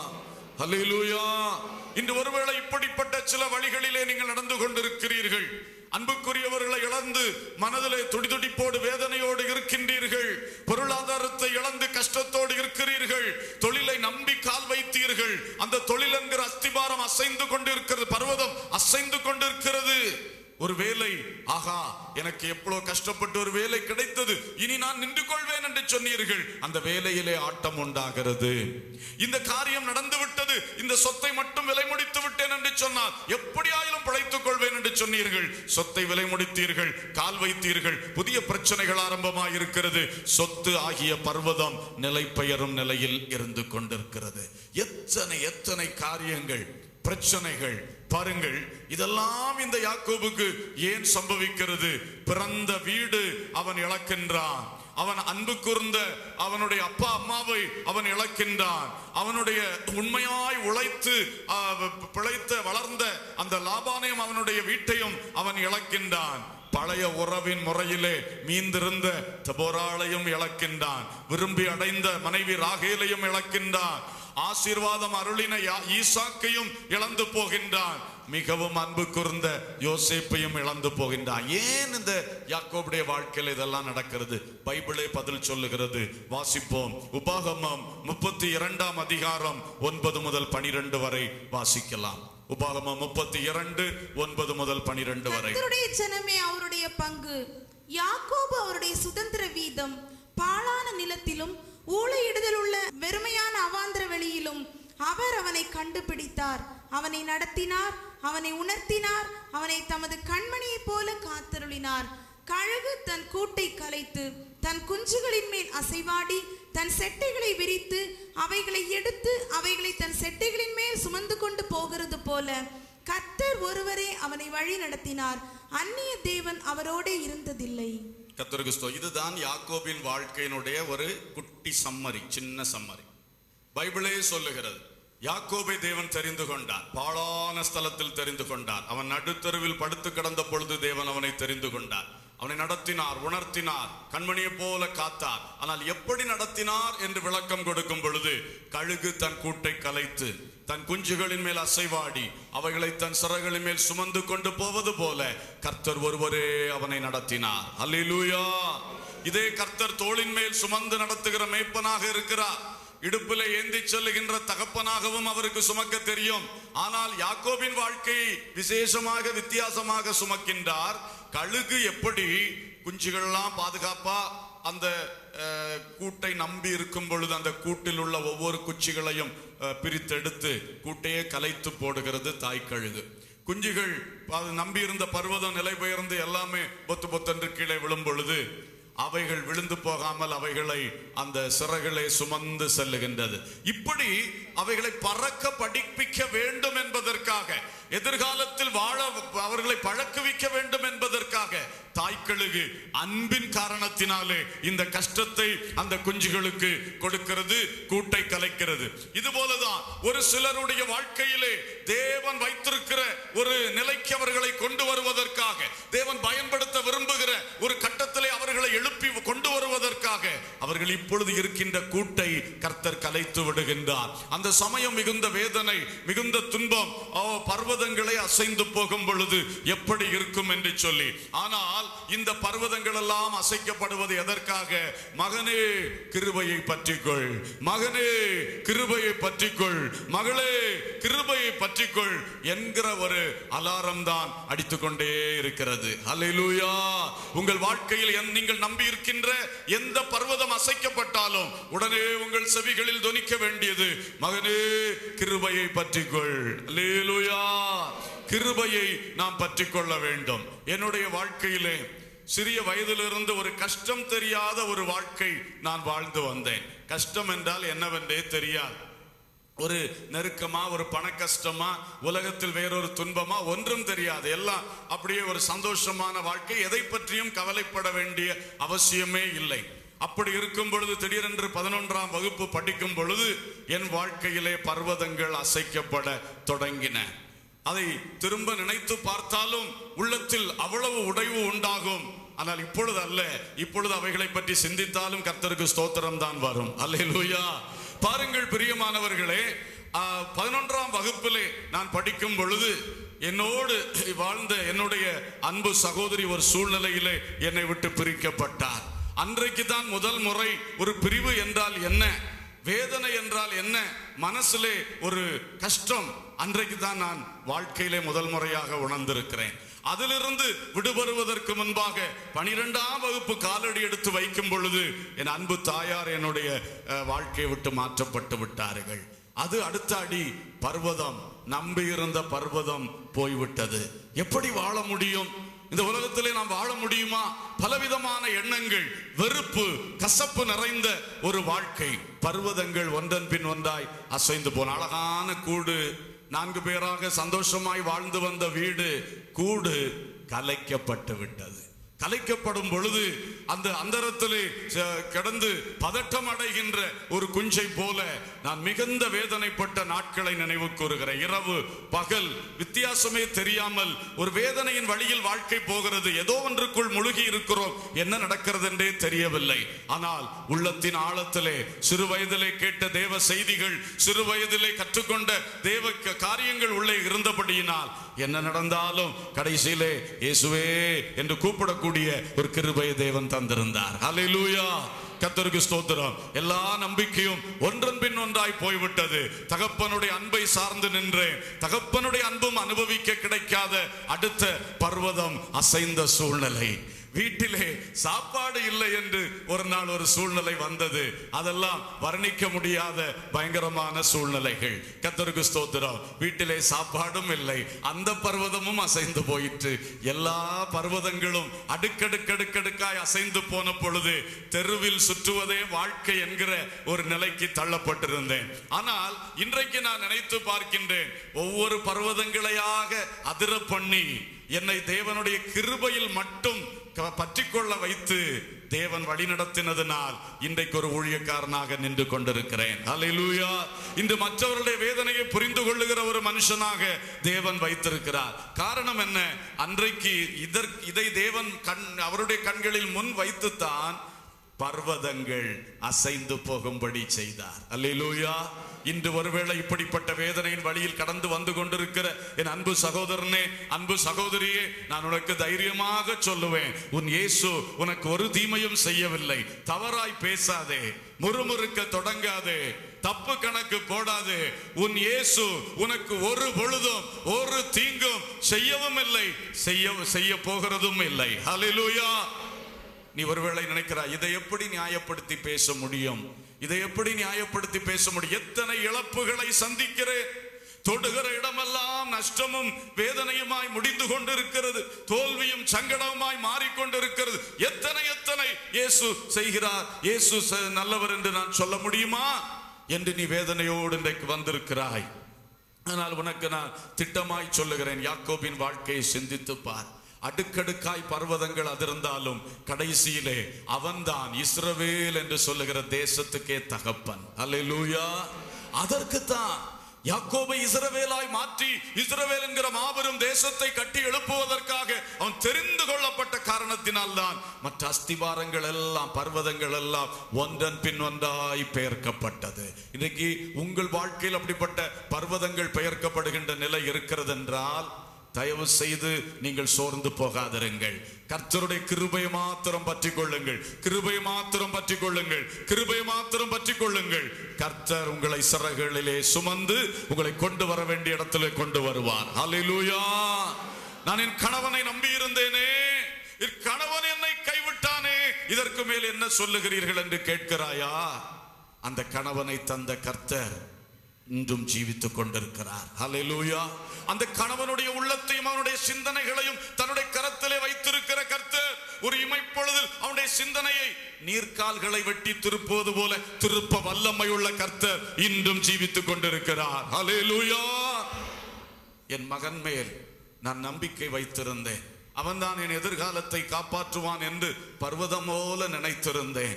ஹalleluya இன்று ஒருவேளை இப்படிப்பட்ட சில வழிகளிலே நீங்கள் நடந்து கொண்டிருக்கிறீர்கள் அன்புக்குரியவர்களை இழந்து மனதிலே துடிதுடிப்போடு வேதனையோடு இருக்கின்றீர்கள் பொருளாதாரத்தை இழந்து கஷ்டத்தோடு இருக்கிறீர்கள் தொழிலை நம்பி கால் வைத்தீர்கள் அந்த தொழில் என்கிற அஸ்திபாரம் அசைந்து கொண்டிருக்கிறது பர்வதம் அசைந்து கொண்டிருக்கிறது ஒரு வேலை ஆகா எனக்கு எவ்வளவு கஷ்டப்பட்டு ஒரு வேலை கிடைத்தது இனி நான் நின்று கொள்வேன் என்று சொன்னீர்கள் அந்த வேலையிலே ஆட்டம் உண்டாகிறது இந்த காரியம் நடந்து விட்டது இந்த சொத்தை மட்டும் விலை முடித்து விட்டேன் என்று சொன்னால் எப்படியாயிலும் பிழைத்துக் கொள்வேன் என்று சொன்னீர்கள் சொத்தை விலை முடித்தீர்கள் கால் வைத்தீர்கள் புதிய பிரச்சனைகள் ஆரம்பமாக இருக்கிறது சொத்து ஆகிய பர்வதம் நிலை பெயரும் நிலையில் இருந்து கொண்டிருக்கிறது எத்தனை எத்தனை காரியங்கள் பிரச்சனைகள் பாருங்கள் இதெல்லாம் இந்த யாக்கோபுக்கு ஏன் சம்பவிக்கிறது பிறந்த வீடு அவன் இழக்கின்றான் அவன் அன்பு கூர்ந்த அவனுடைய அப்பா அம்மாவை அவன் இழக்கின்றான் அவனுடைய உண்மையாய் உழைத்து ஆ, பிழைத்த வளர்ந்த அந்த லாபானையும் அவனுடைய வீட்டையும் அவன் இழக்கின்றான் பழைய உறவின் முறையிலே மீந்திருந்த தபோராளையும் இழக்கின்றான் விரும்பி அடைந்த மனைவி ராகேலையும் இழக்கின்றான் ஆசீர்வாதம் அருளின யா- ஈசாக்கையும் இழந்து போகின்றான் மிகவும் அன்பு கூர்ந்த யோசேப்பையும் இழந்து போகின்றான் ஏன் இந்த யாக்கோபுடைய வாழ்க்கையில் இதெல்லாம் நடக்கிறது பைபிளே பதில் சொல்லுகிறது வாசிப்போம் உபாகமம் முப்பத்தி இரண்டாம் அதிகாரம் ஒன்பது முதல் பனிரெண்டு வரை வாசிக்கலாம் உபாகமம் முப்பத்தி இரண்டு ஒன்பது முதல் பனிரெண்டு வரை கர்த்தருடைய ஜனமே அவருடைய பங்கு யாக்கோபு அவருடைய சுதந்திர வீதம் பாழான நிலத்திலும் ஊழையிடுதல் உள்ள வெறுமையான அவாந்திர வெளியிலும் அவர் அவனை கண்டுபிடித்தார் அவனை நடத்தினார் அவனை உணர்த்தினார் அவனை தமது கண்மணியைப் போல காத்தருளினார் கழுகு தன் கூட்டை கலைத்து தன் குஞ்சுகளின் மேல் அசைவாடி தன் செட்டைகளை விரித்து அவைகளை எடுத்து அவைகளை தன் செட்டைகளின் மேல் சுமந்து கொண்டு போகிறது போல கர்த்தர் ஒருவரே அவனை வழி நடத்தினார் அந்நிய தேவன் அவரோடே இருந்ததில்லை கத்தருக்கு ஸ்தோ இதுதான் யாக்கோபின் வாழ்க்கையினுடைய ஒரு குட்டி சம்மரி சின்ன சம்மரி பைபிளே சொல்லுகிறது யாக்கோபை தேவன் தெரிந்து கொண்டார் பாழான ஸ்தலத்தில் தெரிந்து கொண்டார் அவன் நடுத்தருவில் படுத்து கிடந்த பொழுது தேவன் அவனை தெரிந்து கொண்டார் அவனை நடத்தினார் உணர்த்தினார் கண்மணியை போல காத்தார் ஆனால் எப்படி நடத்தினார் என்று விளக்கம் கொடுக்கும் பொழுது கழுகு தன் கூட்டை கலைத்து தன் குஞ்சுகளின் மேல் அசைவாடி அவைகளை தன் சிறகுகளின் மேல் சுமந்து கொண்டு போவது போல கர்த்தர் ஒருவரே அவனை நடத்தினார் அல்லேலூயா இதே கர்த்தர் தோளின் மேல் சுமந்து நடத்துகிற மேய்ப்பனாக இருக்கிறார் இடுப்பிலே ஏந்தி செல்லுகின்ற தகப்பனாகவும் அவருக்கு சுமக்க தெரியும் ஆனால் யாக்கோபின் வாழ்க்கையை விசேஷமாக வித்தியாசமாக சுமக்கின்றார் கழுகு எப்படி குஞ்சுகள்லாம் பாதுகாப்பா அந்த அஹ், கூட்டை நம்பி இருக்கும் பொழுது அந்த கூட்டில் உள்ள ஒவ்வொரு குச்சிகளையும் அஹ், பிரித்தெடுத்து கூட்டையே கலைத்து போடுகிறது தாய் கழுகு குஞ்சுகள் அது நம்பியிருந்த பர்வதம் நிலை பெயர்ந்து எல்லாமே பொத்து பொத்தென்று கீழே விழும் பொழுது அவைகள் விழுந்து போகாமல் அவைகளை அந்த சிறகுகளை சுமந்து செல்லுகின்றது இப்படி அவைகளை பறக்க படிப்பிக்க வேண்டும் என்பதற்காக எதிர்காலத்தில் வாழ அவர்களை பழக்குவிக்க வேண்டும் என்பதற்காக தாய்க்கழுகு அன்பின் காரணத்தினாலே இந்த கஷ்டத்தை அந்த குஞ்சுகளுக்கு கொடுக்கிறது கூட்டை கலைக்கிறது இது போலதான் ஒரு சிலருடைய வாழ்க்கையிலே தேவன் வைத்திருக்கிற ஒரு நிலைக்கு அவர்களை கொண்டு வருவதற்காக தேவன் பயன்படுத்த விரும்புகிற ஒரு கட்டத்திலே அவர்களை எழுப்பி கொண்டு வருவதற்காக அவர்கள் இப்பொழுது இருக்கின்ற கூட்டை கர்த்தர் கலைத்து விடுகின்றார் அந்த சமயம் மிகுந்த வேதனை மிகுந்த துன்பம் ஓ, பர்வதங்களை அசைந்து போகும் பொழுது எப்படி இருக்கும் என்று சொல்லி ஆனால் இந்த பர்வதங்கள் எல்லாம் அசைக்கப்படுவது எதற்காக மகனே கிருபையை பற்றிக்கொள் மகனே கிருபையை பற்றிக்கொள் மகளே கிருபையை பற்றிக்கொள் என்கிற ஒரு அலாரம் தான் அடித்துக்கொண்டே இருக்கிறது அல்லேலூயா உங்கள் வாழ்க்கையில் என் நீங்கள் நம்பி இருக்கின்ற எந்த பர்வதம் அசைக்கப்பட்டாலும் உடனே உங்கள் செவிகளில் தொனிக்க வேண்டியது மகனே கிருபையை பற்றிக்கொள் அல்லேலூயா கிருபையை நாம் பற்றிக்கொள்ள வேண்டும் என்னுடைய வாழ்க்கையிலே சிறிய வயதிலிருந்து ஒரு கஷ்டம் தெரியாத ஒரு வாழ்க்கை நான் வாழ்ந்து வந்தேன் கஷ்டம் என்றால் என்னவென்றே தெரியாது ஒரு நெருக்கமா ஒரு பண கஷ்டமா உலகத்தில் வேறொரு துன்பமா ஒன்றும் தெரியாது எல்லாம் அப்படியே ஒரு சந்தோஷமான வாழ்க்கை எதை பற்றியும் கவலைப்பட வேண்டிய அவசியமே இல்லை அப்படி இருக்கும் பொழுது திடீரென்று பதினொன்றாம் வகுப்பு படிக்கும் பொழுது என் வாழ்க்கையிலே பர்வதங்கள் அசைக்கப்பட தொடங்கின அதை திரும்ப நினைத்து பார்த்தாலும் உள்ளத்தில் அவ்வளவு உடைவு உண்டாகும் ஆனால் இப்பொழுது அல்ல இப்பொழுது அவைகளை பற்றி சிந்தித்தாலும் கர்த்தருக்கு ஸ்தோத்திரம் தான் வரும் அல்லேலூயா பாருங்கள் பிரியமானவர்களே ஆ, பதினொன்றாம் வகுப்பிலே நான் படிக்கும் பொழுது என்னோடு வாழ்ந்த என்னுடைய அன்பு சகோதரி ஒரு சூழ்நிலையிலே என்னை விட்டு பிரிக்கப்பட்டார் அன்றைக்கு தான் முதல் முறை ஒரு பிரிவு என்றால் என்ன வேதனை என்றால் என்ன மனசிலே ஒரு கஷ்டம் அன்றைக்கு தான் நான் வாழ்க்கையிலே முதல் முறையாக உணர்ந்திருக்கிறேன் அதிலிருந்து விடுபடுவதற்கு முன்பாக பனிரெண்டாம் வகுப்பு காலடி எடுத்து வைக்கும் பொழுது என் அன்பு தாயார் என்னுடைய அஹ், வாழ்க்கையை விட்டு மாற்றப்பட்டு விட்டார்கள் அது அடுத்த அடி பர்வதம் நம்பியிருந்த பர்வதம் போய்விட்டது எப்படி வாழ முடியும் இந்த உலகத்திலே நாம் வாழ முடியுமா பலவிதமான எண்ணங்கள் வெறுப்பு கசப்பு நிறைந்த ஒரு வாழ்க்கை பர்வதங்கள் ஒன்றன் பின் ஒன்றாய் அசைந்து போன அழகான கூடு நான்கு பேராக சந்தோஷமாய் வாழ்ந்து வந்த வீடு கூடு கலைக்கப்பட்டு விட்டது கலைக்கப்படும் பொழுது அந்த அந்தரத்திலே ச- கிடந்து பதட்டம் அடைகின்ற ஒரு குஞ்சை போல நான் மிகுந்த வேதனைப்பட்ட நாட்களை நினைவு கூறுகிறேன் இரவு பகல் வித்தியாசமே தெரியாமல் ஒரு வேதனையின் வழியில் வாழ்க்கை போகிறது ஏதோ ஒன்றுக்குள் முழுகி இருக்கிறோம் என்ன நடக்கிறது என்றே தெரியவில்லை ஆனால் உள்ளத்தின் ஆழத்திலே சிறு வயதிலே கேட்ட தேவ செய்திகள் சிறு வயதிலே கற்றுக்கொண்ட தேவ க- காரியங்கள் உள்ளே இருந்தபடியினால் என்ன நடந்தாலும் கடைசியிலே இயேசுவே என்று கூப்பிடக்கூடிய ஒரு கிருபை தேவன் தந்திருந்தார் ஹalleluya கத்தருக்கு ஸ்தோத்திரம் எல்லா நம்பிக்கையும் ஒன்றன் பின் ஒன்றாய் போய்விட்டது தகப்பனுடைய அன்பை சார்ந்து நின்றேன் தகப்பனுடைய அன்பும் அனுபவிக்க கிடைக்காத அடுத்த பர்வதம் அசைந்த சூழ்நிலை வீட்டிலே சாப்பாடு இல்லை என்று ஒரு நாள் ஒரு சூழ்நிலை வந்தது அதெல்லாம் வர்ணிக்க முடியாத பயங்கரமான சூழ்நிலைகள் கத்தருக்கு ஸ்தோத்திரம் வீட்டிலே சாப்பாடும் இல்லை அந்த பர்வதமும் அசைந்து போயிற்று எல்லா பர்வதங்களும் அடுக்கடுக்கடுக்கடுக்காய் அசைந்து போன பொழுது தெருவில் சுற்றுவதே வாழ்க்கை என்கிற ஒரு நிலைக்கு தள்ளப்பட்டிருந்தேன் ஆனால் இன்றைக்கு நான் நினைத்து பார்க்கின்றேன் ஒவ்வொரு பர்வதங்களையாக அதிர பண்ணி என்னை தேவனுடைய கிருபையில் மட்டும் க- பற்றிக்கொள்ள வைத்து தேவன் வழிநடத்தினதினால் இன்றைக்கு ஒரு ஊழியக்காரனாக நின்று கொண்டிருக்கிறேன் அல்லேலூயா இன்று மற்றவர்களுடைய வேதனையை புரிந்து கொள்ளுகிற ஒரு மனுஷனாக தேவன் வைத்திருக்கிறார் காரணம் என்ன அன்றைக்கு இதற் இதை தேவன் கண் அவருடைய கண்களில் முன் வைத்துத்தான் பர்வதங்கள் அசைந்து போகும்படி செய்தார் அல்லேலூயா இன்று ஒருவேளை இப்படிப்பட்ட வேதனையின் வழியில் கடந்து வந்து கொண்டிருக்கிற என் அன்பு சகோதரனே அன்பு சகோதரியே நான் உனக்கு தைரியமாக சொல்லுவேன் உன் இயேசு உனக்கு ஒரு தீமையும் செய்யவில்லை தவறாய் பேசாதே முறுமுறுக்க தொடங்காதே தப்பு கணக்கு போடாதே உன் இயேசு உனக்கு ஒரு பொழுதும் ஒரு தீங்கும் செய்யவும் இல்லை செய்ய செய்ய போகிறதும் இல்லை ஹalleluya நீ ஒருவேளை நினைக்கிறாய் இதை எப்படி நியாயப்படுத்தி பேச முடியும் இதை எப்படி நியாயப்படுத்தி பேச முடியும் எத்தனை இழப்புகளை சந்திக்கிறேன் தொடுகிற இடமெல்லாம் நஷ்டமும் வேதனையுமாய் முடிந்து கொண்டிருக்கிறது தோல்வியும் சங்கடமுமாய் மாறிக்கொண்டிருக்கிறது எத்தனை எத்தனை இயேசு செய்கிறார் இயேசு ச- நல்லவர் என்று நான் சொல்ல முடியுமா என்று நீ வேதனையோடு இன்றைக்கு வந்திருக்கிறாய் ஆனால் உனக்கு நான் திட்டமாய் சொல்லுகிறேன் யாக்கோபின் வாழ்க்கையை சிந்தித்து பார் அடுக்கடுக்காய் பர்வதங்கள் அதிர்ந்தாலும் கடைசியிலே அவன்தான் இஸ்ரவேல் என்று சொல்லுகிற தேசத்துக்கே தகப்பன் அல்லேலூயா அதற்குத்தான் யாக்கோபை இஸ்ரவேலாய் மாற்றி இஸ்ரவேல் என்கிற மாபெரும் தேசத்தை கட்டி எழுப்புவதற்காக அவன் தெரிந்து கொள்ளப்பட்ட காரணத்தினால் தான் மற்ற அஸ்திவாரங்கள் எல்லாம் பர்வதங்கள் எல்லாம் ஒன்றன் பின் ஒன்றாய் பெயர்க்கப்பட்டது இன்னைக்கு உங்கள் வாழ்க்கையில் அப்படிப்பட்ட பர்வதங்கள் பெயர்க்கப்படுகின்ற நிலை இருக்கிறது என்றால் தயவு செய்து நீங்கள் சோர்ந்து போகாதிருங்கள் கர்த்தருடைய கிருபையை மாத்திரம் பற்றிக் கொள்ளுங்கள் கிருபையை மாத்திரம் பற்றிக் கொள்ளுங்கள் கிருபையை மாத்திரம் பற்றிக் கொள்ளுங்கள் கர்த்தர் உங்களை சிறகுகளிலே சுமந்து உங்களை கொண்டு வர வேண்டிய இடத்திலே கொண்டு வருவார் ஹalleluya நான் என் கணவனை நம்பி இருந்தேனே என் கணவன் என்னை கைவிட்டானே இதற்கு மேல் என்ன சொல்லுகிறீர்கள் என்று கேட்கிறாயா அந்த கணவனை தந்த கர்த்தர் இன்றும் ஜீவித்துக் கொண்டிருக்கிறார் ஹalleluya அந்த கணவனுடைய உள்ளத்தையும் அவனுடைய சிந்தனைகளையும் தன்னுடைய கரத்திலே வைத்திருக்கிற கர்த்தர் ஒரு இமைப்பொழுதில் அவனுடைய சிந்தனையை நீர்க்கால்களை வெட்டி திருப்புவது போல திருப்ப வல்லமை உள்ள கர்த்தர் இன்றும் ஜீவித்துக் கொண்டிருக்கிறார் ஹalleluya என் மகன் மேல் நான் நம்பிக்கை வைத்திருந்தேன் அவன்தான் என் எதிர்காலத்தை காப்பாற்றுவான் என்று பர்வதம் போல நினைத்திருந்தேன்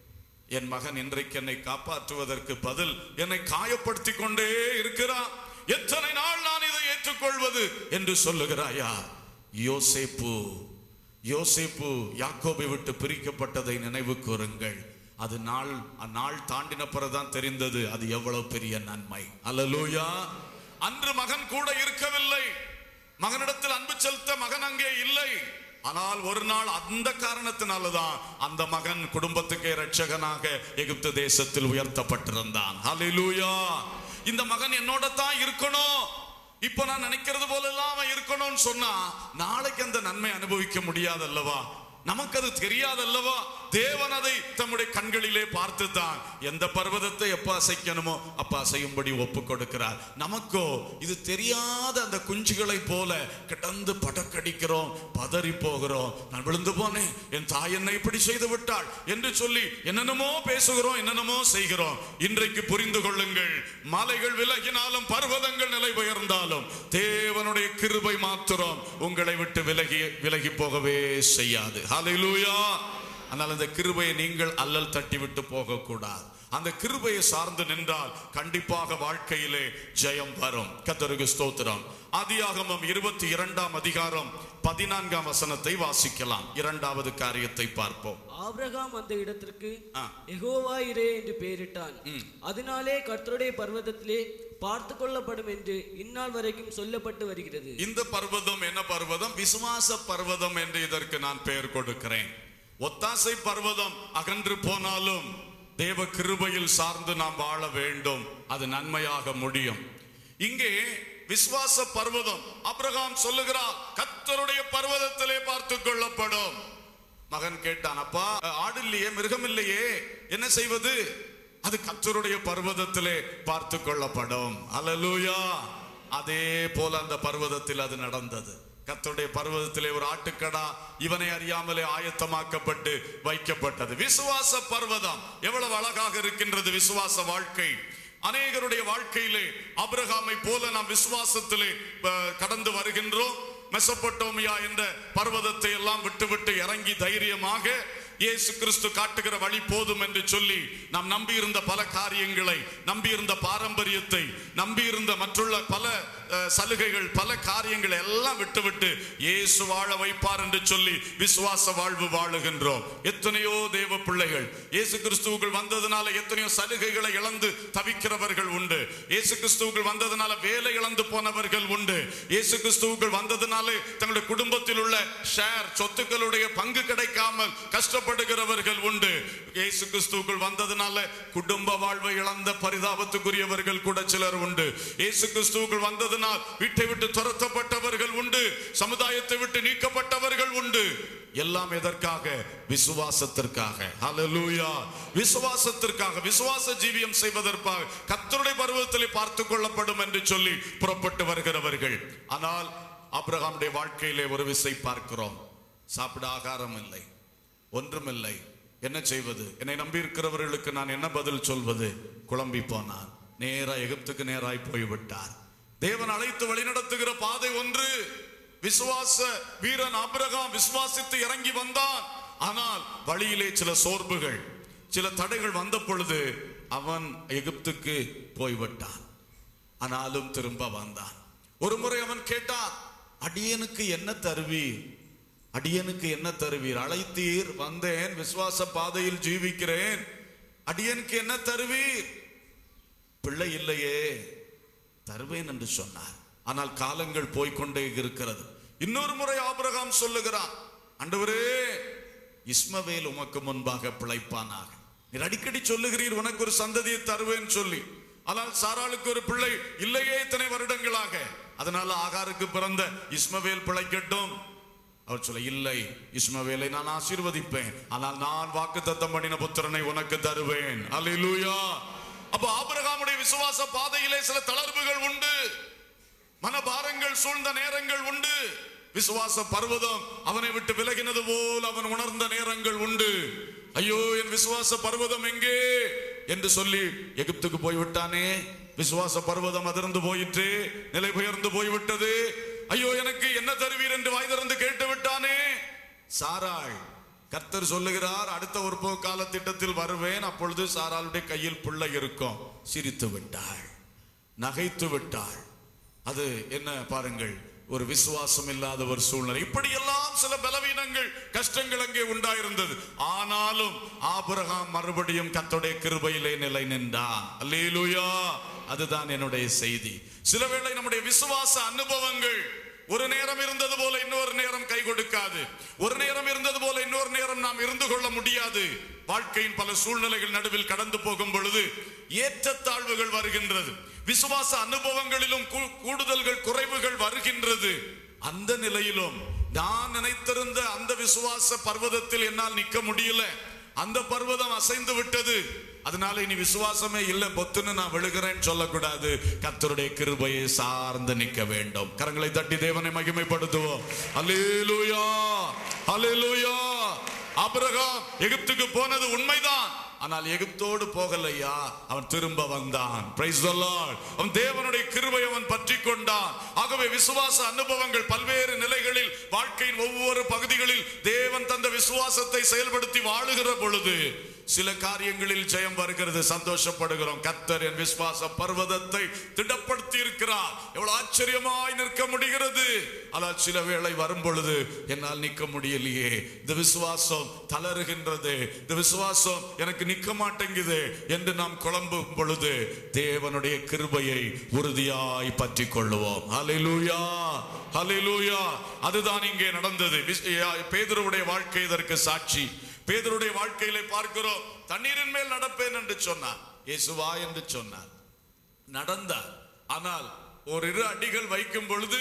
என் மகன் இன்றைக்கு என்னை காப்பாற்றுவதற்கு பதில் என்னை காயப்படுத்தி கொண்டே இருக்கிறான் எத்தனை நாள் நான் இதை ஏற்றுக்கொள்வது என்று சொல்லுகிறாயா யோசேப்பு யோசேப்பு யாக்கோபை விட்டு பிரிக்கப்பட்டதை நினைவு கூறுங்கள் அது நாள் அந்நாள் தாண்டின பிறகுதான் தெரிந்தது அது எவ்வளவு பெரிய நன்மை அல்லலூயா அன்று மகன் கூட இருக்கவில்லை மகனிடத்தில் அன்பு செலுத்த மகன் அங்கே இல்லை ஆனால் ஒரு நாள் அந்த காரணத்தினாலதான் அந்த மகன் குடும்பத்துக்கே இரட்சகனாக எகிப்து தேசத்தில் உயர்த்தப்பட்டிருந்தான் ஹalleluya இந்த மகன் என்னோட தான் இருக்கணும் இப்ப நான் நினைக்கிறது போல எல்லாம் அவன் இருக்கணும்னு சொன்னா நாளைக்கு அந்த நன்மை அனுபவிக்க முடியாதல்லவா நமக்கு அது தெரியாதல்லவா தேவன் அதை தம்முடைய கண்களிலே பார்த்து தான் எந்த பர்வதத்தை எப்ப அசைக்கணுமோ அப்ப அசையும்படி ஒப்பு கொடுக்கிறார் நமக்கோ இது தெரியாத அந்த குஞ்சுகளை போல கிடந்து படக்கடிக்கிறோம் பதறி போகிறோம் நான் விழுந்து போனேன் என் தாய் என்னை இப்படி செய்து விட்டாள் என்று சொல்லி என்னென்னமோ பேசுகிறோம் என்னென்னமோ செய்கிறோம் இன்றைக்கு புரிந்து கொள்ளுங்கள் மலைகள் விலகினாலும் பர்வதங்கள் நிலை பெயர்ந்தாலும் தேவனுடைய கிருபை மாத்திரம் உங்களை விட்டு விலகி விலகி போகவே செய்யாது ஹalleluya ஆனால் அந்த கிருபையை நீங்கள் அல்லல் தட்டி விட்டு போகக்கூடாது அந்த கிருபையை சார்ந்து நின்றால் கண்டிப்பாக வாழ்க்கையிலே ஜெயம் வரும் கத்தருக்கு ஸ்தோத்திரம் ஆதியாகமம் இருபத்தி இரண்டாம் அதிகாரம் பதினான்காம் வசனத்தை வாசிக்கலாம் இரண்டாவது காரியத்தை பார்ப்போம் ஆபிரகாம் அந்த இடத்திற்கு ஆ. யெகோவாயிரே என்று பெயரிட்டான் அதனாலே கர்த்தருடைய பர்வதத்திலே பார்த்து கொள்ளப்படும் என்று இந்நாள் வரைக்கும் சொல்லப்பட்டு வருகிறது இந்த பர்வதம் என்ன பர்வதம் விசுவாச பர்வதம் என்று இதற்கு நான் பெயர் கொடுக்கிறேன் ஒத்தாசை பர்வதம் அகன்று போனாலும் தேவ கிருபையில் சார்ந்து நாம் வாழ வேண்டும் அது நன்மையாக முடியும் இங்கே விசுவாச பர்வதம் அப்ரகாம் சொல்லுகிறார் கர்த்தருடைய பர்வதத்திலே பார்த்து கொள்ளப்படும் மகன் கேட்டான் அப்பா ஆடு இல்லையே மிருகம் இல்லையே என்ன செய்வது அது கத்தருடைய பர்வதத்திலே பார்த்து கொள்ளப்படும் அல்லேலூயா அதே போல அந்த பர்வதத்தில் அது நடந்தது கர்த்தருடைய பர்வதத்திலே ஒரு ஆட்டுக்கடா இவனை அறியாமலே ஆயத்தமாக்கப்பட்டு வைக்கப்பட்டது விசுவாச பர்வதம் எவ்வளவு அழகாக இருக்கின்றது விசுவாச வாழ்க்கை அநேகருடைய வாழ்க்கையிலே அபிரகாமை போல நாம் விசுவாசத்திலே அஹ், கடந்து வருகின்றோம் மெசப்பட்டோமியா என்ற பர்வதத்தை எல்லாம் விட்டுவிட்டு இறங்கி தைரியமாக இயேசு கிறிஸ்து காட்டுகிற வழி போதும் என்று சொல்லி நாம் நம்பியிருந்த பல காரியங்களை நம்பியிருந்த பாரம்பரியத்தை நம்பியிருந்த மற்றுள்ள பல அஹ், சலுகைகள் பல காரியங்களை எல்லாம் விட்டுவிட்டு இயேசு வாழ வைப்பார் என்று சொல்லி விசுவாச வாழ்வு வாழுகின்றோம் எத்தனையோ தேவ பிள்ளைகள் இயேசு கிறிஸ்துவுக்குள் வந்ததுனால எத்தனையோ சலுகைகளை இழந்து தவிக்கிறவர்கள் உண்டு இயேசு கிறிஸ்துவுக்குள் வந்ததுனால வேலை இழந்து போனவர்கள் உண்டு இயேசு கிறிஸ்துவுக்குள் வந்ததுனாலே தங்களுடைய குடும்பத்தில் உள்ள ஷேர் சொத்துக்களுடைய பங்கு கிடைக்காமல் கஷ்டப்படுகிறவர்கள் உண்டு இயேசு கிறிஸ்துவுக்குள் வந்ததுனால குடும்ப வாழ்வை இழந்த பரிதாபத்துக்குரியவர்கள் கூட சிலர் உண்டு இயேசு கிறிஸ்துவுக்குள் வந்ததுனால் வீட்டை விட்டு துரத்தப்பட்டவர்கள் உண்டு சமுதாயத்தை விட்டு நீக்கப்பட்டவர்கள் உண்டு எல்லாம் எதற்காக விசுவாசத்திற்காக ஹalleluya விசுவாசத்திற்காக விசுவாச ஜீவியம் செய்வதற்காக கர்த்தருடைய பருவத்திலே பார்த்து கொள்ளப்படும் என்று சொல்லி புறப்பட்டு வருகிறவர்கள் ஆனால் ஆபிரகாமுடைய வாழ்க்கையிலே ஒரு விசை பார்க்கிறோம் சாப்பிட ஆகாரம் இல்லை ஒன்றுமில்லை என்ன செய்வது என்னை நம்பி இருக்கிறவர்களுக்கு நான் என்ன பதில் சொல்வது குழம்பி போனான் நேரா எகிப்துக்கு நேராய் போய்விட்டார் தேவன் அழைத்து வழிநடத்துகிற பாதை ஒன்று விசுவாச வீரன் ஆபிரகாம் விசுவாசித்து இறங்கி வந்தான் ஆனால் வழியிலே சில சோர்வுகள் சில தடைகள் வந்த பொழுது அவன் எகிப்துக்கு போய்விட்டான் ஆனாலும் திரும்ப வந்தான் ஒரு முறை அவன் கேட்டான் அடியனுக்கு என்ன தருவீர் அடியனுக்கு என்ன தருவீர் அழைத்தீர் வந்தேன் விசுவாச பாதையில் ஜீவிக்கிறேன் அடியனுக்கு என்ன தருவீர் பிள்ளை இல்லையே தருவேன் என்று சொன்னார் ஆனால் காலங்கள் போய்க்கொண்டே இருக்கிறது இன்னொரு முறை ஆபிரகாம் சொல்லுகிறான் ஆண்டவரே இஸ்மவேல் உமக்கு முன்பாக பிழைப்பானாக நீர் அடிக்கடி சொல்லுகிறீர் உனக்கு ஒரு சந்ததியை தருவேன் சொல்லி ஆனால் சாராளுக்கு ஒரு பிள்ளை இல்லையே இத்தனை வருடங்களாக அதனால ஆகாருக்கு பிறந்த இஸ்மவேல் பிழைக்கட்டும் அவர் சொல்ல இல்லை இஸ்மவேலை நான் ஆசீர்வதிப்பேன் ஆனால் நான் வாக்குத்தத்தம் பண்ணின புத்திரனை உனக்கு தருவேன் அல்லேலூயா அப்ப ஆபிரகாமுடைய விசுவாச பாதையிலே சில தளர்வுகள் உண்டு மனபாரங்கள் சூழ்ந்த நேரங்கள் உண்டு விசுவாச பர்வதம் அவனை விட்டு விலகினது போல் அவன் உணர்ந்த நேரங்கள் உண்டு ஐயோ என் விசுவாச பர்வதம் எங்கே என்று சொல்லி எகிப்துக்கு போய்விட்டானே விசுவாச பர்வதம் அதிர்ந்து போயிற்று நிலை பெயர்ந்து போய்விட்டது ஐயோ எனக்கு என்ன தருவீர் என்று வாய் திறந்து கேட்டு விட்டானே சாராள் கர்த்தர் சொல்லுகிறார் அடுத்த ஒரு கால திட்டத்தில் வருவேன் அப்பொழுது சாராளுடைய கையில் பிள்ளை இருக்கும் சிரித்து விட்டாள் நகைத்து விட்டாள் அது என்ன பாருங்கள் ஒரு விசுவாசம் இல்லாத ஒரு சூழ்நிலை இப்படியெல்லாம் சில பலவீனங்கள் கஷ்டங்கள் அங்கே உண்டாயிருந்தது ஆனாலும் ஆபிரகாம் மறுபடியும் கர்த்தருடைய கிருபையிலே நிலை நின்றான் அல்லேலூயா அதுதான் என்னுடைய செய்தி சில வேளை நம்முடைய விசுவாச அனுபவங்கள் ஒரு நேரம் இருந்தது போல இன்னொரு நேரம் கை கொடுக்காது ஒரு நேரம் இருந்தது போல இன்னொரு நேரம் நாம் இருந்து கொள்ள முடியாது வாழ்க்கையின் பல சூழ்நிலைகள் நடுவில் கடந்து போகும் பொழுது ஏற்றத்தாழ்வுகள் வருகின்றது விசுவாச அனுபவங்களிலும் கூ- கூடுதல்கள் குறைவுகள் வருகின்றது அந்த நிலையிலும் நான் நினைத்திருந்த அந்த விசுவாச பர்வதத்தில் என்னால் நிக்க முடியல அந்த பர்வதம் அசைந்து விட்டது அதனால இனி விசுவாசமே இல்ல பொத்துன்னு நான் விழுகிறேன்னு சொல்லக்கூடாது கர்த்தருடைய கிருபையை சார்ந்து நிக்க வேண்டும் கரங்களை தட்டி தேவனை மகிமைப்படுத்துவோம் அல்லேலூயா அல்லேலூயா ஆபிரகாம் எகிப்துக்கு போனது உண்மைதான் ஆனால் எகிப்தோடு போகலையா அவன் திரும்ப வந்தான் Praise the Lord. அவன் தேவனுடைய கிருபை அவன் பற்றி கொண்டான் ஆகவே விசுவாச அனுபவங்கள் பல்வேறு நிலைகளில் வாழ்க்கையின் ஒவ்வொரு பகுதிகளில் தேவன் தந்த விசுவாசத்தை செயல்படுத்தி வாழுகிற பொழுது சில காரியங்களில் ஜெயம் வருகிறது சந்தோஷப்படுகிறோம் கர்த்தர் என் விசுவாச பர்வதத்தை திடப்படுத்தி இருக்கிறார் எவ்வளவு ஆச்சரியமாய் நிற்க முடிகிறது ஆனால் சில வேளை வரும் பொழுது என்னால் நிற்க முடியலையே இந்த விசுவாசம் தளருகின்றது இந்த விசுவாசம் எனக்கு நிற்க மாட்டேங்குது என்று நாம் குழம்பும் பொழுது தேவனுடைய கிருபையை உறுதியாய் பற்றி கொள்ளுவோம் ஹalleluya ஹalleluya அதுதான் இங்கே நடந்தது விஸ்- பேதுருவுடைய வாழ்க்கை இதற்கு சாட்சி பேதுருடைய வாழ்க்கையிலே பார்க்கிறோம் தண்ணீரின் மேல் நடப்பேன் என்று சொன்னார் இயேசுவா என்று சொன்னார் நடந்தார் ஆனால் ஒரு இரு அடிகள் வைக்கும் பொழுது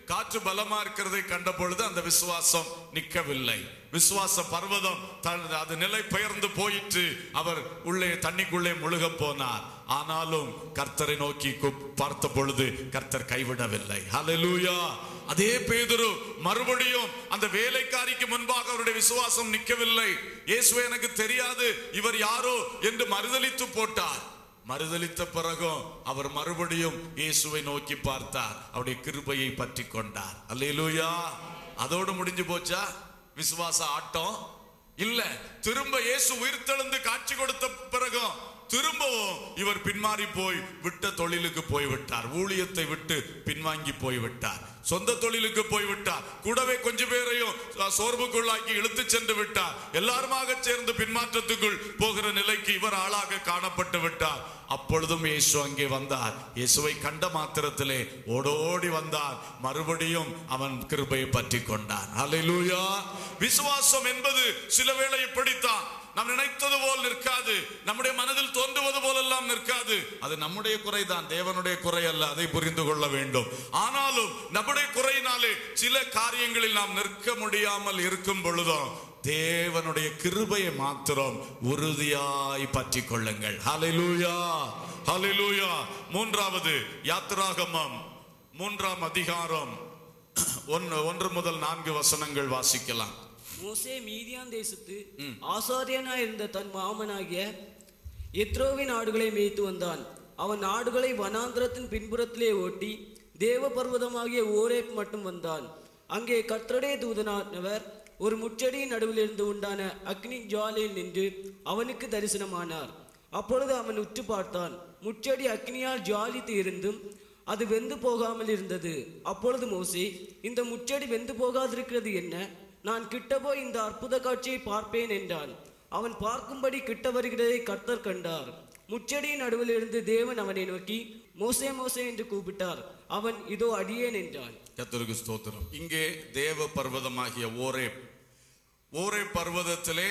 காற்று பலமா இருக்கிறதை கண்ட பொழுது அந்த விசுவாசம் நிற்கவில்லை விசுவாச பர்வதம் த- அது நிலை பெயர்ந்து போயிற்று அவர் உள்ளே தண்ணிக்குள்ளே முழுக போனார் ஆனாலும் கர்த்தரை நோக்கி கூப்- பார்த்த பொழுது கர்த்தர் கைவிடவில்லை ஹalleluya அதே பேதுரு மறுபடியும் அந்த வேலைக்காரிக்கு முன்பாக அவருடைய விசுவாசம் நிற்கவில்லை இயேசுவே எனக்கு தெரியாது இவர் யாரோ என்று மறுதலித்து போட்டார் மறுதலித்த பிறகும் அவர் மறுபடியும் இயேசுவை நோக்கி பார்த்தார் அவருடைய கிருபையை பற்றி கொண்டார் அல்லேலூயா அதோடு முடிஞ்சு போச்சா விசுவாச ஆட்டம் இல்ல திரும்ப இயேசு உயிர்த்தெழுந்து காட்சி கொடுத்த பிறகும் திரும்பவும் இவர் பின்மாறி போய் விட்ட தொழிலுக்கு போய்விட்டார் ஊழியத்தை விட்டு பின்வாங்கி போய்விட்டார் சொந்த தொழிலுக்கு போய்விட்டார் கூடவே கொஞ்ச பேரையும் சோர்வுக்குள்ளாக்கி இழுத்து சென்று விட்டார் எல்லாருமாக சேர்ந்து பின்மாற்றத்துக்குள் போகிற நிலைக்கு இவர் ஆளாக காணப்பட்டு விட்டார் அப்பொழுதும் இயேசு அங்கே வந்தார் இயேசுவை கண்ட மாத்திரத்திலே ஓடோடி வந்தார் மறுபடியும் அவன் கிருபையை பற்றி கொண்டான் அல்லேலூயா விசுவாசம் என்பது சில வேளை இப்படித்தான் நாம் நினைத்தது போல் நிற்காது நம்முடைய மனதில் தோன்றுவது போலெல்லாம் நிற்காது அது நம்முடைய குறைதான் தேவனுடைய குறை அல்ல அதை புரிந்து கொள்ள வேண்டும் ஆனாலும் நம்முடைய குறையினாலே சில காரியங்களில் நாம் நிற்க முடியாமல் இருக்கும் பொழுதும் தேவனுடைய கிருபையை மாத்திரம் உறுதியாய் பற்றி கொள்ளுங்கள் ஹalleluya ஹalleluya மூன்றாவது யாத்திராகமம் மூன்றாம் அதிகாரம் ஒன்று ஒன்று முதல் நான்கு வசனங்கள் வாசிக்கலாம் மோசே மீதியான் தேசத்து ஆசாரியனாய் இருந்த தன் மாமனாகிய எத்ரோவின் ஆடுகளை மேய்த்து வந்தான் அவன் ஆடுகளை வனாந்திரத்தின் பின்புறத்திலே ஓட்டி தேவ பர்வதமாகிய ஓரேப் மட்டும் வந்தான் அங்கே கர்த்தருடைய தூதனானவர் ஒரு முச்செடியின் நடுவிலிருந்து உண்டான அக்னி ஜுவாலையில் நின்று அவனுக்கு தரிசனமானார் அப்பொழுது அவன் உற்று பார்த்தான் முச்செடி அக்னியால் ஜுவாலித்து இருந்தும் அது வெந்து போகாமல் இருந்தது அப்பொழுது மோசே இந்த முச்செடி வெந்து போகாதிருக்கிறது என்ன நான் கிட்ட போய் இந்த அற்புத காட்சியை பார்ப்பேன் என்றான் அவன் பார்க்கும்படி கிட்ட வருகிறதை கர்த்தர் கண்டார் முச்செடியின் நடுவில் இருந்து தேவன் அவனை நோக்கி மோசே மோசே என்று கூப்பிட்டார் அவன் இதோ அடியேன் என்றான் கர்த்தருக்கு ஸ்தோத்திரம் இங்கே தேவ பர்வதமாகிய ஓரே ஓரே பர்வதத்திலே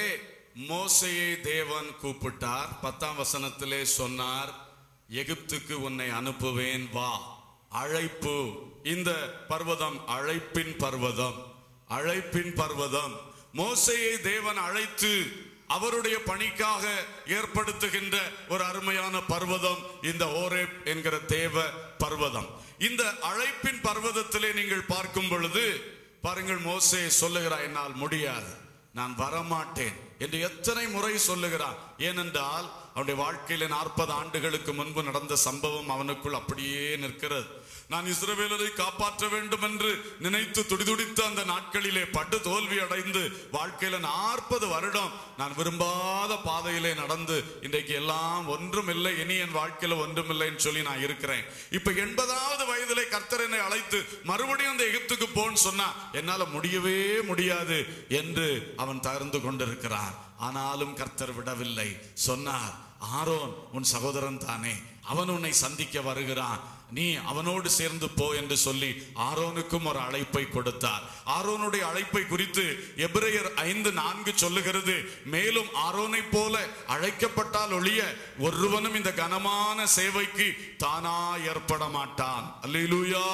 மோசையை தேவன் கூப்பிட்டார் பத்தாம் வசனத்திலே சொன்னார் எகிப்துக்கு உன்னை அனுப்புவேன் வா அழைப்பு இந்த பர்வதம் அழைப்பின் பர்வதம் அழைப்பின் பர்வதம் மோசையை தேவன் அழைத்து அவருடைய பணிக்காக ஏற்படுத்துகின்ற ஒரு அருமையான பர்வதம் இந்த ஓரேப் என்கிற தேவ பர்வதம் இந்த அழைப்பின் பர்வதத்திலே நீங்கள் பார்க்கும் பொழுது பாருங்கள் மோசே சொல்லுகிறார் என்னால் முடியாது நான் வரமாட்டேன் என்று எத்தனை முறை சொல்லுகிறான் ஏனென்றால் அவனுடைய வாழ்க்கையில நாற்பது ஆண்டுகளுக்கு முன்பு நடந்த சம்பவம் அவனுக்குள் அப்படியே நிற்கிறது நான் இஸ்ரவேலரை காப்பாற்ற வேண்டும் என்று நினைத்து துடிதுடித்த அந்த நாட்களிலே பட்டு தோல்வி அடைந்து வாழ்க்கையில நாற்பது வருடம் நான் விரும்பாத பாதையிலே நடந்து இன்றைக்கு எல்லாம் ஒன்றும் இல்லை இனி என் வாழ்க்கையில ஒன்றும் இல்லைன்னு சொல்லி நான் இருக்கிறேன் இப்ப எண்பதாவது வயதிலே கர்த்தர் என்னை அழைத்து மறுபடியும் அந்த எகிப்துக்கு போன்னு சொன்னா என்னால முடியவே முடியாது என்று அவன் தகர்ந்து கொண்டிருக்கிறான் ஆனாலும் கர்த்தர் விடவில்லை சொன்னார் ஆரோன் உன் சகோதரன் தானே அவன் உன்னை சந்திக்க வருகிறான் நீ அவனோடு சேர்ந்து போ என்று சொல்லி ஆரோனுக்கும் ஒரு அழைப்பை கொடுத்தார் ஆரோனுடைய அழைப்பை குறித்து எபிரேயர் ஐந்து நான்கு சொல்லுகிறது மேலும் ஆரோனை போல அழைக்கப்பட்டால் ஒழிய ஒருவனும் இந்த கனமான சேவைக்கு தானா ஏற்பட மாட்டான் அல்லேலூயா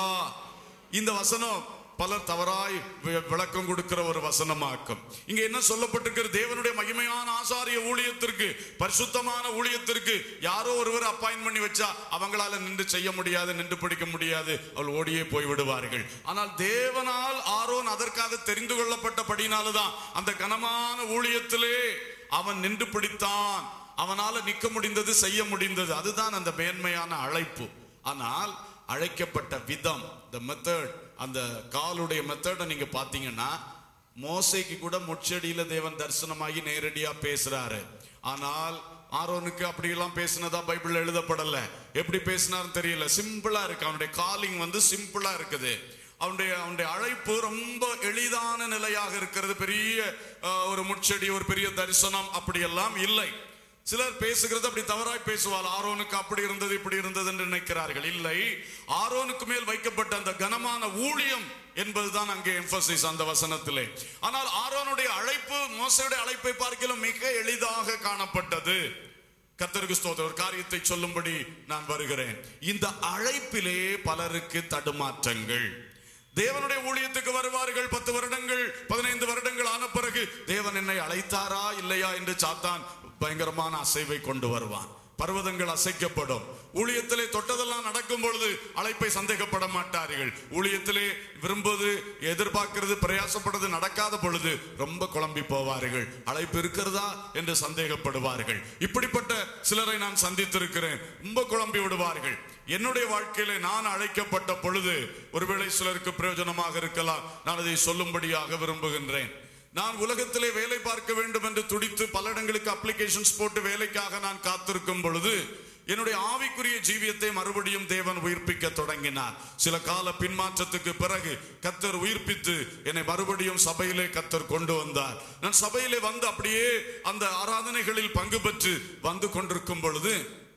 இந்த வசனம் பலர் தவறாய் வி- விளக்கம் கொடுக்கிற ஒரு வசனமாக்கும் இங்க என்ன சொல்லப்பட்டிருக்கிறது தேவனுடைய மகிமையான ஆசாரிய ஊழியத்திற்கு பரிசுத்தமான ஊழியத்திற்கு யாரோ ஒருவர் அப்பாயின் பண்ணி வச்சா அவங்களால நின்று செய்ய முடியாது நின்று பிடிக்க முடியாது அவள் ஓடியே போய் விடுவார்கள் ஆனால் தேவனால் ஆரோன் அதற்காக தெரிந்து கொள்ளப்பட்டபடினால்தான் அந்த கனமான ஊழியத்திலே அவன் நின்று பிடித்தான் அவனால நிற்க முடிந்தது செய்ய முடிந்தது அதுதான் அந்த மேன்மையான அழைப்பு ஆனால் அழைக்கப்பட்ட விதம் த மெத்தட் அந்த காலுடைய மெத்தடை நீங்க பாத்தீங்கன்னா மோசைக்கு கூட முச்செடியில தேவன் தரிசனமாகி நேரடியா பேசுறாரு ஆனால் ஆரோனுக்கு அப்படியெல்லாம் பேசினதா பைபிள்ல எழுதப்படல எப்படி பேசினார்னு தெரியல சிம்பிளா இருக்கு அவனுடைய காலிங் வந்து சிம்பிளா இருக்குது அவனுடைய அவனுடைய அழைப்பு ரொம்ப எளிதான நிலையாக இருக்கிறது பெரிய அஹ், ஒரு முட்செடி ஒரு பெரிய தரிசனம் அப்படியெல்லாம் இல்லை சிலர் பேசுகிறது அப்படி தவறாய் பேசுவார் ஆரோனுக்கு அப்படி இருந்தது இப்படி இருந்தது என்று நினைக்கிறார்கள் இல்லை ஆரோனுக்கு மேல் வைக்கப்பட்ட அந்த கனமான ஊழியம் என்பதுதான் அங்கே எம்பசிஸ் அந்த வசனத்திலே ஆனால் ஆரோனுடைய அழைப்பு மோசையுடைய அழைப்பை பார்க்கலாம் மிக எளிதாக காணப்பட்டது கர்த்தருக்கு ஸ்தோத்திரம் ஒரு காரியத்தை சொல்லும்படி நான் வருகிறேன் இந்த அழைப்பிலே பலருக்கு தடுமாற்றங்கள் தேவனுடைய ஊழியத்துக்கு வருவார்கள் பத்து வருடங்கள் பதினைந்து வருடங்கள் ஆன பிறகு தேவன் என்னை அழைத்தாரா இல்லையா என்று சாத்தான் பயங்கரமான அசைவை கொண்டு வருவான் பர்வதங்கள் அசைக்கப்படும் ஊழியத்திலே தொட்டதெல்லாம் நடக்கும் பொழுது அழைப்பை சந்தேகப்பட மாட்டார்கள் ஊழியத்திலே விரும்புவது எதிர்பார்க்கிறது பிரயாசப்படுறது நடக்காத பொழுது ரொம்ப குழம்பி போவார்கள் அழைப்பு இருக்கிறதா என்று சந்தேகப்படுவார்கள் இப்படிப்பட்ட சிலரை நான் சந்தித்திருக்கிறேன் ரொம்ப குழம்பி விடுவார்கள் என்னுடைய வாழ்க்கையிலே நான் அழைக்கப்பட்ட பொழுது ஒருவேளை சிலருக்கு பிரயோஜனமாக இருக்கலாம் நான் அதை சொல்லும்படியாக விரும்புகின்றேன் நான் உலகத்திலே வேலை பார்க்க வேண்டும் என்று துடித்து பல இடங்களுக்கு அப்ளிகேஷன்ஸ் போட்டு வேலைக்காக நான் காத்திருக்கும் பொழுது என்னுடைய ஆவிக்குரிய ஜீவியத்தை மறுபடியும் தேவன் உயிர்ப்பிக்க தொடங்கினார் சில கால பின்மாற்றத்துக்கு பிறகு கத்தர் உயிர்ப்பித்து என்னை மறுபடியும் சபையிலே கத்தர் கொண்டு வந்தார் நான் சபையிலே வந்து அப்படியே அந்த ஆராதனைகளில் பங்கு பெற்று வந்து கொண்டிருக்கும் பொழுது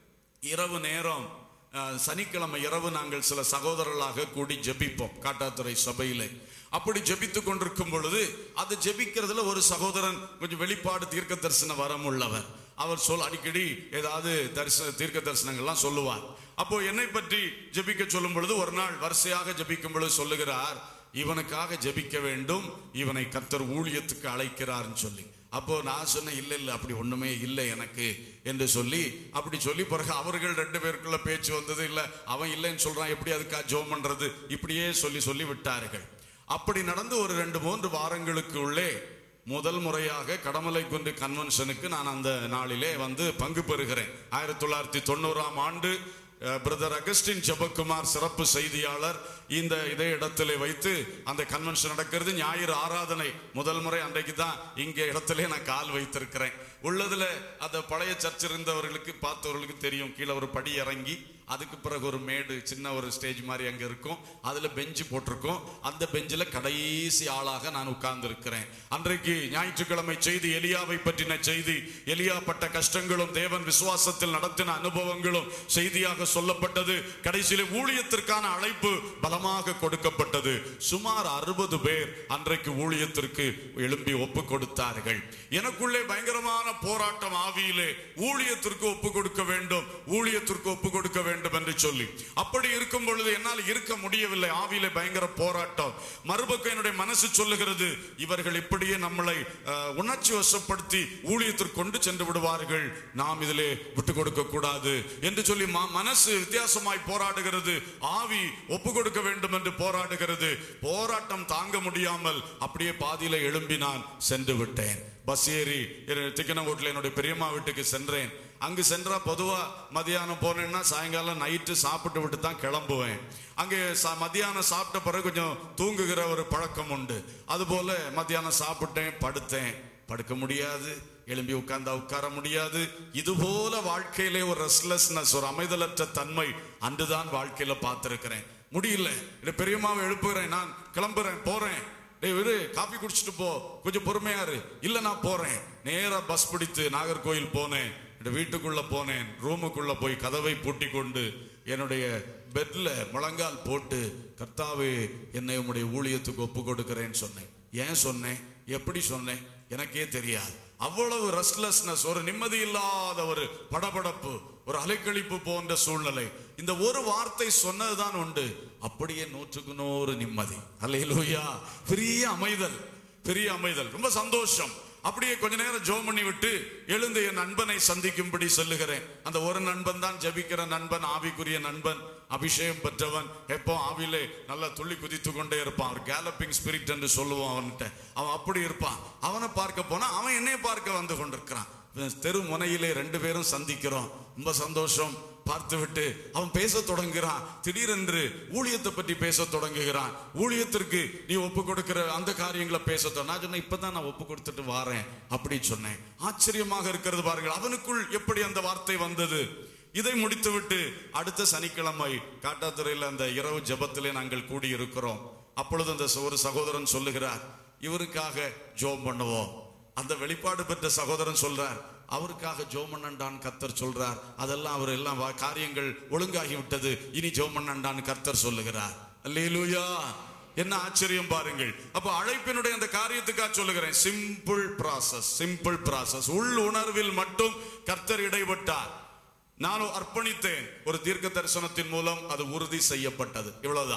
இரவு நேரம் அஹ், சனிக்கிழமை இரவு நாங்கள் சில சகோதரர்களாக கூடி ஜெபிப்போம் காட்டாத்துறை சபையிலே அப்படி ஜெபித்து கொண்டிருக்கும் பொழுது அது ஜெபிக்கிறதுல ஒரு சகோதரன் கொஞ்சம் வெளிப்பாடு தீர்க்க தரிசன வரம் உள்ளவர் அவர் சொல் அடிக்கடி ஏதாவது தரிசன தீர்க்க தரிசனங்கள்லாம் சொல்லுவார் அப்போ என்னை பற்றி ஜெபிக்க சொல்லும் பொழுது ஒரு நாள் வரிசையாக ஜெபிக்கும் பொழுது சொல்லுகிறார் இவனுக்காக ஜெபிக்க வேண்டும் இவனை கர்த்தர் ஊழியத்துக்கு அழைக்கிறார்னு சொல்லி அப்போ நான் சொன்னேன் இல்லை இல்லை அப்படி ஒண்ணுமே இல்லை எனக்கு என்று சொல்லி அப்படி சொல்லி பிறகு அவர்கள் ரெண்டு பேருக்குள்ள பேச்சு வந்தது இல்லை அவன் இல்லைன்னு சொல்றான் எப்படி அதுக்கா ஜோம் பண்றது இப்படியே சொல்லி சொல்லி விட்டார்கள் அப்படி நடந்து ஒரு ரெண்டு மூன்று வாரங்களுக்கு உள்ளே முதல் முறையாக கடமலை குன்று கன்வென்ஷனுக்கு நான் அந்த நாளிலே வந்து பங்கு பெறுகிறேன் ஆயிரத்தி தொள்ளாயிரத்தி தொண்ணூறாம் ஆண்டு பிரதர் அகஸ்டின் ஜெபக்குமார் சிறப்பு செய்தியாளர் இந்த இதே இடத்திலே வைத்து அந்த கன்வென்ஷன் நடக்கிறது ஞாயிறு ஆராதனை முதல் முறை அன்றைக்கு தான் இங்க இடத்திலே நான் கால் வைத்திருக்கிறேன் உள்ளதுல அந்த பழைய சர்ச் இருந்தவர்களுக்கு பார்த்தவர்களுக்கு தெரியும் கீழே ஒரு படி இறங்கி அதுக்கு பிறகு ஒரு மேடு சின்ன ஒரு ஸ்டேஜ் மாதிரி அங்க இருக்கும் அதுல பெஞ்சு போட்டிருக்கோம் அந்த பெஞ்சில் கடைசி ஆளாக நான் உட்கார்ந்து இருக்கிறேன் அன்றைக்கு ஞாயிற்றுக்கிழமை செய்தி எலியாவை பற்றின செய்தி எலியா பட்ட கஷ்டங்களும் தேவன் விசுவாசத்தில் நடத்தின அனுபவங்களும் செய்தியாக சொல்லப்பட்டது கடைசியிலே ஊழியத்திற்கான அழைப்பு பலமாக கொடுக்கப்பட்டது சுமார் அறுபது பேர் அன்றைக்கு ஊழியத்திற்கு எழும்பி ஒப்பு கொடுத்தார்கள் எனக்குள்ளே பயங்கரமான போராட்டம் ஆவியிலே ஊழியத்திற்கு ஒப்பு கொடுக்க வேண்டும் ஊழியத்திற்கு ஒப்பு கொடுக்க வேண்டும் என்று சொல்லி அப்படி இருக்கும் பொழுது என்னால் இருக்க முடியவில்லை ஆவியிலே பயங்கர போராட்டம் மறுபக்கம் என்னுடைய மனசு சொல்லுகிறது இவர்கள் இப்படியே நம்மளை அஹ், உணர்ச்சி வசப்படுத்தி ஊழியத்திற்கு கொண்டு சென்று விடுவார்கள் நாம் இதிலே விட்டு கொடுக்க கூடாது என்று சொல்லி ம- மனசு வித்தியாசமாய் போராடுகிறது ஆவி ஒப்பு கொடுக்க வேண்டும் என்று போராடுகிறது போராட்டம் தாங்க முடியாமல் அப்படியே பாதியில எழும்பி நான் சென்று விட்டேன் பஸ் ஏறி திக்கனங்கோட்டில் என்னுடைய பெரியம்மா வீட்டுக்கு சென்றேன் அங்கு சென்றா பொதுவா மதியானம் போனேன்னா சாயங்காலம் நைட்டு சாப்பிட்டு விட்டு தான் கிளம்புவேன் அங்கே சா- மத்தியானம் சாப்பிட்ட பிறகு கொஞ்சம் தூங்குகிற ஒரு பழக்கம் உண்டு அதுபோல மத்தியானம் சாப்பிட்டேன் படுத்தேன் படுக்க முடியாது எழும்பி உட்கார்ந்தா உட்கார முடியாது இது போல வாழ்க்கையிலே ஒரு ரெஸ்ட்லெஸ்னஸ் ஒரு அமைதலற்ற தன்மை அன்றுதான் வாழ்க்கையில பார்த்திருக்கிறேன் முடியல இந்த பெரியம்மாவை எழுப்புகிறேன் நான் கிளம்புறேன் போறேன் டேய் விடு காபி குடிச்சிட்டு போ கொஞ்சம் பொறுமையா இரு இல்ல நான் போறேன் நேரா பஸ் பிடித்து நாகர்கோயில் போனேன் என்னோட வீட்டுக்குள்ள போனேன் ரூமுக்குள்ள போய் கதவை பூட்டி கொண்டு என்னுடைய பெட்ல முழங்கால் போட்டு கர்த்தாவே என்னை உம்முடைய ஊழியத்துக்கு ஒப்பு கொடுக்கிறேன்னு சொன்னேன் ஏன் சொன்னேன் எப்படி சொன்னேன் எனக்கே தெரியாது அவ்வளவு ரெஸ்ட்லெஸ்னஸ் ஒரு நிம்மதி இல்லாத ஒரு படபடப்பு ஒரு அலைக்கழிப்பு போன்ற சூழ்நிலை இந்த ஒரு வார்த்தை சொன்னதுதான் உண்டு அப்படியே நூற்றுக்கு நூறு நிம்மதி அல்லையிலூயா பெரிய அமைதல் பெரிய அமைதல் ரொம்ப சந்தோஷம் அப்படியே கொஞ்ச நேரம் ஜோம் பண்ணி விட்டு எழுந்து என் நண்பனை சந்திக்கும்படி சொல்லுகிறேன் அந்த ஒரு நண்பன் தான் ஜெபிக்கிற நண்பன் ஆவிக்குரிய நண்பன் அபிஷேகம் பெற்றவன் எப்போ ஆவிலே நல்லா துள்ளி குதித்து கொண்டே இருப்பான் ஒரு கேலப்பிங் ஸ்பிரிட் என்று சொல்லுவான் அவன்கிட்ட அவன் அப்படி இருப்பான் அவனை பார்க்க போனா அவன் என்னைய பார்க்க வந்து கொண்டிருக்கிறான் தெரு முனையிலே ரெண்டு பேரும் சந்திக்கிறோம் ரொம்ப சந்தோஷம் பார்த்து விட்டு அவன் பேச தொடங்குகிறான் திடீரென்று ஊழியத்தை பற்றி பேச தொடங்குகிறான் ஊழியத்திற்கு நீ ஒப்பு கொடுக்கிற அந்த காரியங்களை பேச தொட- நான் சொன்னேன் இப்பதான் நான் ஒப்பு கொடுத்துட்டு வாரேன் அப்படி சொன்னேன் ஆச்சரியமாக இருக்கிறது பாருங்கள் அவனுக்குள் எப்படி அந்த வார்த்தை வந்தது இதை முடித்துவிட்டு அடுத்த சனிக்கிழமை காட்டாத்துறையில் அந்த இரவு ஜெபத்திலே நாங்கள் கூடி இருக்கிறோம் அப்பொழுது அந்த ஒரு சகோதரன் சொல்லுகிறார் இவருக்காக ஜோம் பண்ணுவோம் அந்த வெளிப்பாடு பெற்ற சகோதரன் சொல்றார் அவருக்காக ஜோமன்னண்டான் கர்த்தர் சொல்றார் அதெல்லாம் அவர் எல்லாம் வா- காரியங்கள் ஒழுங்காகி விட்டது இனி ஜோமன்னண்டான் கர்த்தர் சொல்லுகிறார் அல்லேலூயா என்ன ஆச்சரியம் பாருங்கள் அப்ப அழைப்பினுடைய அந்த காரியத்துக்காக சொல்லுகிறேன் சிம்பிள் process சிம்பிள் process உள் உணர்வில் மட்டும் கர்த்தர் இடைப்பட்டார் நான் அர்ப்பணித்தேன் ஒரு தீர்க்க தரிசனத்தின் மூலம் அது உறுதி செய்யப்பட்டது இவ்வளவுதான்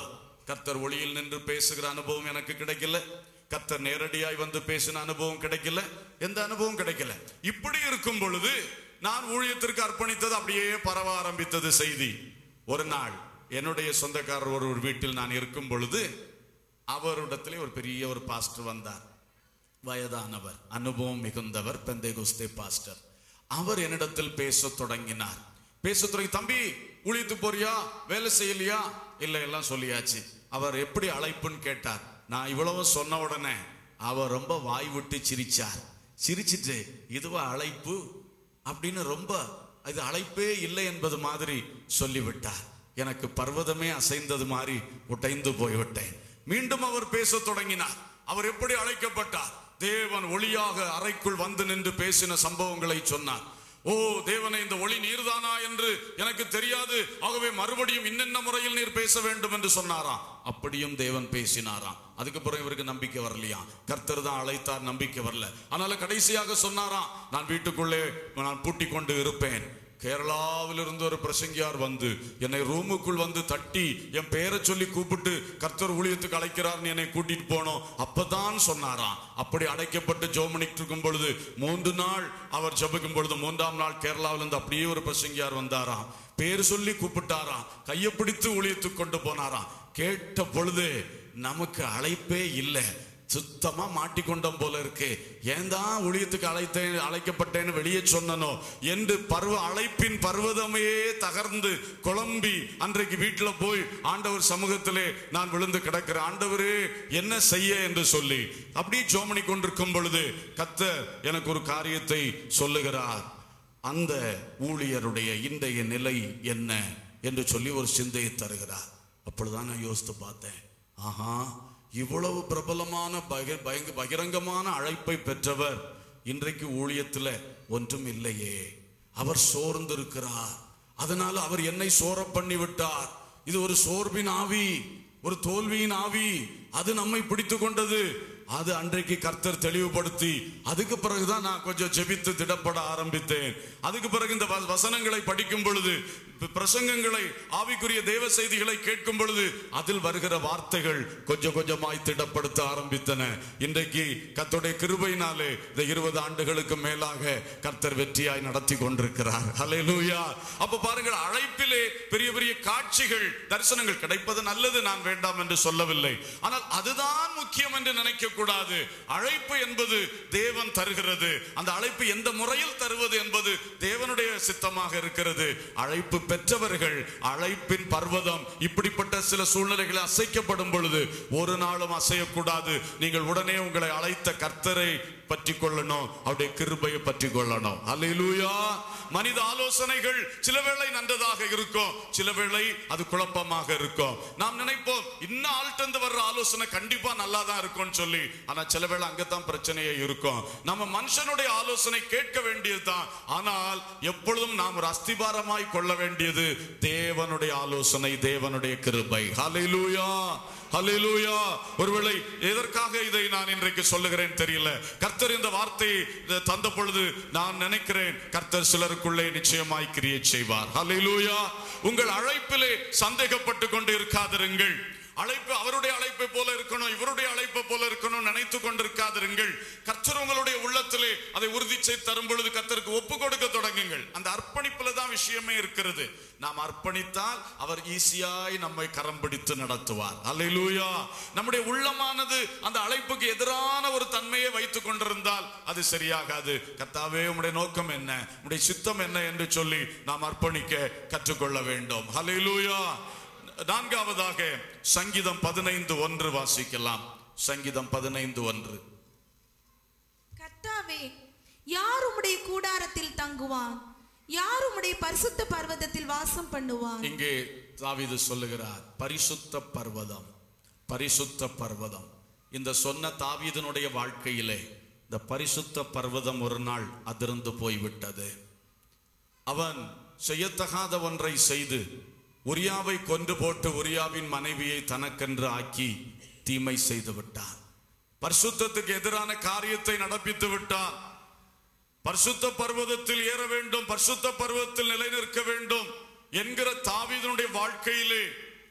கர்த்தர் ஒளியில் நின்று பேசுகிற அனுபவம் எனக்கு கிடைக்கல கர்த்தர் நேரடியாய் வந்து பேசின அனுபவம் கிடைக்கல எந்த அனுபவம் கிடைக்கல இப்படி இருக்கும் பொழுது நான் ஊழியத்திற்கு அர்ப்பணித்தது அப்படியே பரவ ஆரம்பித்தது செய்தி ஒரு நாள் என்னுடைய சொந்தக்காரர் ஒரு ஒரு வீட்டில் நான் இருக்கும் பொழுது அவரிடத்திலே ஒரு பெரிய ஒரு பாஸ்டர் வந்தார் வயதானவர் அனுபவம் மிகுந்தவர் பெந்தைகுஸ்தே பாஸ்டர் அவர் என்னிடத்தில் பேசத் தொடங்கினார் பேசத் தொடங்கி தம்பி ஊழியத்து போறியா வேலை செய்யலையா இல்ல எல்லாம் சொல்லியாச்சு அவர் எப்படி அழைப்புன்னு கேட்டார் நான் இவ்வளவு சொன்ன உடனே அவர் ரொம்ப வாய் விட்டு சிரிச்சார் சிரிச்சிட்டு இதுவா அழைப்பு அப்படின்னு ரொம்ப இது அழைப்பே இல்லை என்பது மாதிரி சொல்லிவிட்டார் எனக்கு பர்வதமே அசைந்தது மாதிரி உடைந்து போய்விட்டேன் மீண்டும் அவர் பேசத் தொடங்கினார் அவர் எப்படி அழைக்கப்பட்டார் தேவன் ஒளியாக அறைக்குள் வந்து நின்று பேசின சம்பவங்களை சொன்னார் ஓ தேவனை இந்த ஒளி நீர்தானா என்று எனக்கு தெரியாது ஆகவே மறுபடியும் இன்னென்ன முறையில் நீர் பேச வேண்டும் என்று சொன்னாராம் அப்படியும் தேவன் பேசினாராம் அதுக்கு பிறகு இவருக்கு நம்பிக்கை வரலையா கர்த்தர் தான் அழைத்தார் நம்பிக்கை வரல அதனால கடைசியாக சொன்னாராம் நான் வீட்டுக்குள்ளே நான் பூட்டி கொண்டு இருப்பேன் கேரளாவிலிருந்து ஒரு பிரசங்கியார் வந்து என்னை ரூமுக்குள் வந்து தட்டி என் பெயரை சொல்லி கூப்பிட்டு கர்த்தர் ஊழியத்துக்கு அழைக்கிறார்னு என்னை கூட்டிட்டு போனோம் அப்பதான் சொன்னாராம் அப்படி அடைக்கப்பட்டு ஜோமனிட்டு இருக்கும் பொழுது மூன்று நாள் அவர் ஜெபிக்கும் பொழுது மூன்றாம் நாள் கேரளாவிலிருந்து அப்படியே ஒரு பிரசங்கியார் வந்தாராம் பேர் சொல்லி கூப்பிட்டாராம் கையை பிடித்து ஊழியத்துக்கு கொண்டு போனாராம் கேட்ட பொழுது நமக்கு அழைப்பே இல்லை சுத்தமா மாட்டிக்கொண்டோம் போல இருக்கு ஏன் தான் ஊழியத்துக்கு அழைத்தேன் அழைக்கப்பட்டேன்னு வெளியே சொன்னனோ என்று பருவ அழைப்பின் பர்வதமே தகர்ந்து குழம்பி அன்றைக்கு வீட்டுல போய் ஆண்டவர் சமூகத்திலே நான் விழுந்து கிடக்கிறேன் ஆண்டவரே என்ன செய்ய என்று சொல்லி அப்படியே ஜோமனி கொண்டிருக்கும் பொழுது கத்தர் எனக்கு ஒரு காரியத்தை சொல்லுகிறார் அந்த ஊழியருடைய இன்றைய நிலை என்ன என்று சொல்லி ஒரு சிந்தையை தருகிறார் அப்பொழுதுதான் நான் யோசித்து பார்த்தேன் ஆஹா இவ்வளவு பிரபலமான பக- பயங்க பகிரங்கமான அழைப்பை பெற்றவர் இன்றைக்கு ஊழியத்துல ஒன்றும் இல்லையே அவர் சோர்ந்திருக்கிறார் அதனால அவர் என்னை சோர பண்ணி விட்டார் இது ஒரு சோர்வின் ஆவி ஒரு தோல்வியின் ஆவி அது நம்மை பிடித்து கொண்டது அது அன்றைக்கு கர்த்தர் தெளிவுபடுத்தி அதுக்கு பிறகுதான் நான் கொஞ்சம் ஜெபித்து திடப்பட ஆரம்பித்தேன் அதுக்கு பிறகு இந்த வ- வசனங்களை படிக்கும் பொழுது ப- பிரசங்கங்களை ஆவிக்குரிய தேவ செய்திகளை கேட்கும் பொழுது அதில் வருகிற வார்த்தைகள் கொஞ்சம் கொஞ்சமாய் திடப்படுத்த ஆரம்பித்தன இன்றைக்கு கர்த்தருடைய கிருபையினாலே இந்த இருபது ஆண்டுகளுக்கு மேலாக கர்த்தர் வெற்றியாய் நடத்தி கொண்டிருக்கிறார் ஹalleluya அப்ப பாருங்கள் அழைப்பிலே பெரிய பெரிய காட்சிகள் தரிசனங்கள் கிடைப்பது நல்லது நான் வேண்டாம் என்று சொல்லவில்லை ஆனால் அதுதான் முக்கியம் என்று நினைக்க கூடாது அழைப்பு என்பது தேவன் தருகிறது அந்த அழைப்பு எந்த முறையில் தருவது என்பது தேவனுடைய சித்தமாக இருக்கிறது அழைப்பு பெற்றவர்கள் அழைப்பின் பர்வதம் இப்படிப்பட்ட சில சூழ்நிலைகளை அசைக்கப்படும் பொழுது ஒரு நாளும் அசையக்கூடாது நீங்கள் உடனே உங்களை அழைத்த கர்த்தரை பற்றி கொள்ளணும் அவருடைய கிருபையை பற்றி கொள்ளணும் அல்லேலூயா மனித ஆலோசனைகள் சில வேளை நன்றதாக இருக்கும் சில வேளை அது குழப்பமாக இருக்கும் நாம் நினைப்போம் இன்னும் ஆள்கிட்ட வர்ற ஆலோசனை கண்டிப்பா நல்லா தான் இருக்கும்னு சொல்லி ஆனா சில வேளை அங்கதான் பிரச்சனையே இருக்கும் நம்ம மனுஷனுடைய ஆலோசனை கேட்க வேண்டியதுதான் ஆனால் எப்பொழுதும் நாம் ஒரு அஸ்திபாரமாய் கொள்ள வேண்டியது தேவனுடைய ஆலோசனை தேவனுடைய கிருபை ஹalleluya ஹalleluya ஒருவேளை எதற்காக இதை நான் இன்றைக்கு சொல்லுகிறேன் தெரியல கர்த்தர் இந்த வார்த்தையை இத தந்த பொழுது நான் நினைக்கிறேன் கர்த்தர் சிலருக்குள்ளே நிச்சயமாய் கிரியை செய்வார் ஹalleluya உங்கள் அழைப்பிலே சந்தேகப்பட்டு கொண்டு இருக்காதிருங்கள் அழைப்பு அவருடைய அழைப்பை போல இருக்கணும் இவருடைய அழைப்பை போல இருக்கணும் நினைத்து கொண்டிருக்காதிருங்கள் கர்த்தர் உங்களுடைய உள்ளத்திலே அதை உறுதி செய்து தரும் பொழுது கர்த்தருக்கு ஒப்பு கொடுக்க தொடங்குங்கள் அந்த அர்ப்பணிப்புல தான் விஷயமே இருக்கிறது நாம் அர்ப்பணித்தால் அவர் ஈஸியாய் நம்மை கரம் பிடித்து நடத்துவார் அல்லேலூயா நம்முடைய உள்ளமானது அந்த அழைப்புக்கு எதிரான ஒரு தன்மையை வைத்துக் கொண்டிருந்தால் அது சரியாகாது கர்த்தாவே உம்முடைய நோக்கம் என்ன உம்முடைய சித்தம் என்ன என்று சொல்லி நாம் அர்ப்பணிக்க கற்றுக்கொள்ள வேண்டும் ஹalleluya நான்காவதாக சங்கீதம் பதினைந்து ஒன்று வாசிக்கலாம் சங்கீதம் பதினைந்து ஒன்று கர்த்தாவே யார் உம்முடைய கூடாரத்தில் தங்குவான் யார் உம்முடைய பரிசுத்த பர்வதத்தில் வாசம் பண்ணுவான் இங்கே தாவீது சொல்லுகிறார் பரிசுத்த பர்வதம் பரிசுத்த பர்வதம் இந்த சொன்ன தாவீதனுடைய வாழ்க்கையிலே இந்த பரிசுத்த பர்வதம் ஒரு நாள் அதிர்ந்து போய்விட்டது அவன் செய்யத்தகாத ஒன்றை செய்து உரியாவை கொன்று போட்டு உரியாவின் மனைவியை தனக்கென்று ஆக்கி தீமை செய்து விட்டான் பரிசுத்தத்துக்கு எதிரான காரியத்தை நடப்பித்து விட்டான் பரிசுத்த பர்வதத்தில் ஏற வேண்டும் பரிசுத்த பர்வதத்தில் நிலைநிற்க வேண்டும் என்கிற தாவீதனுடைய வாழ்க்கையிலே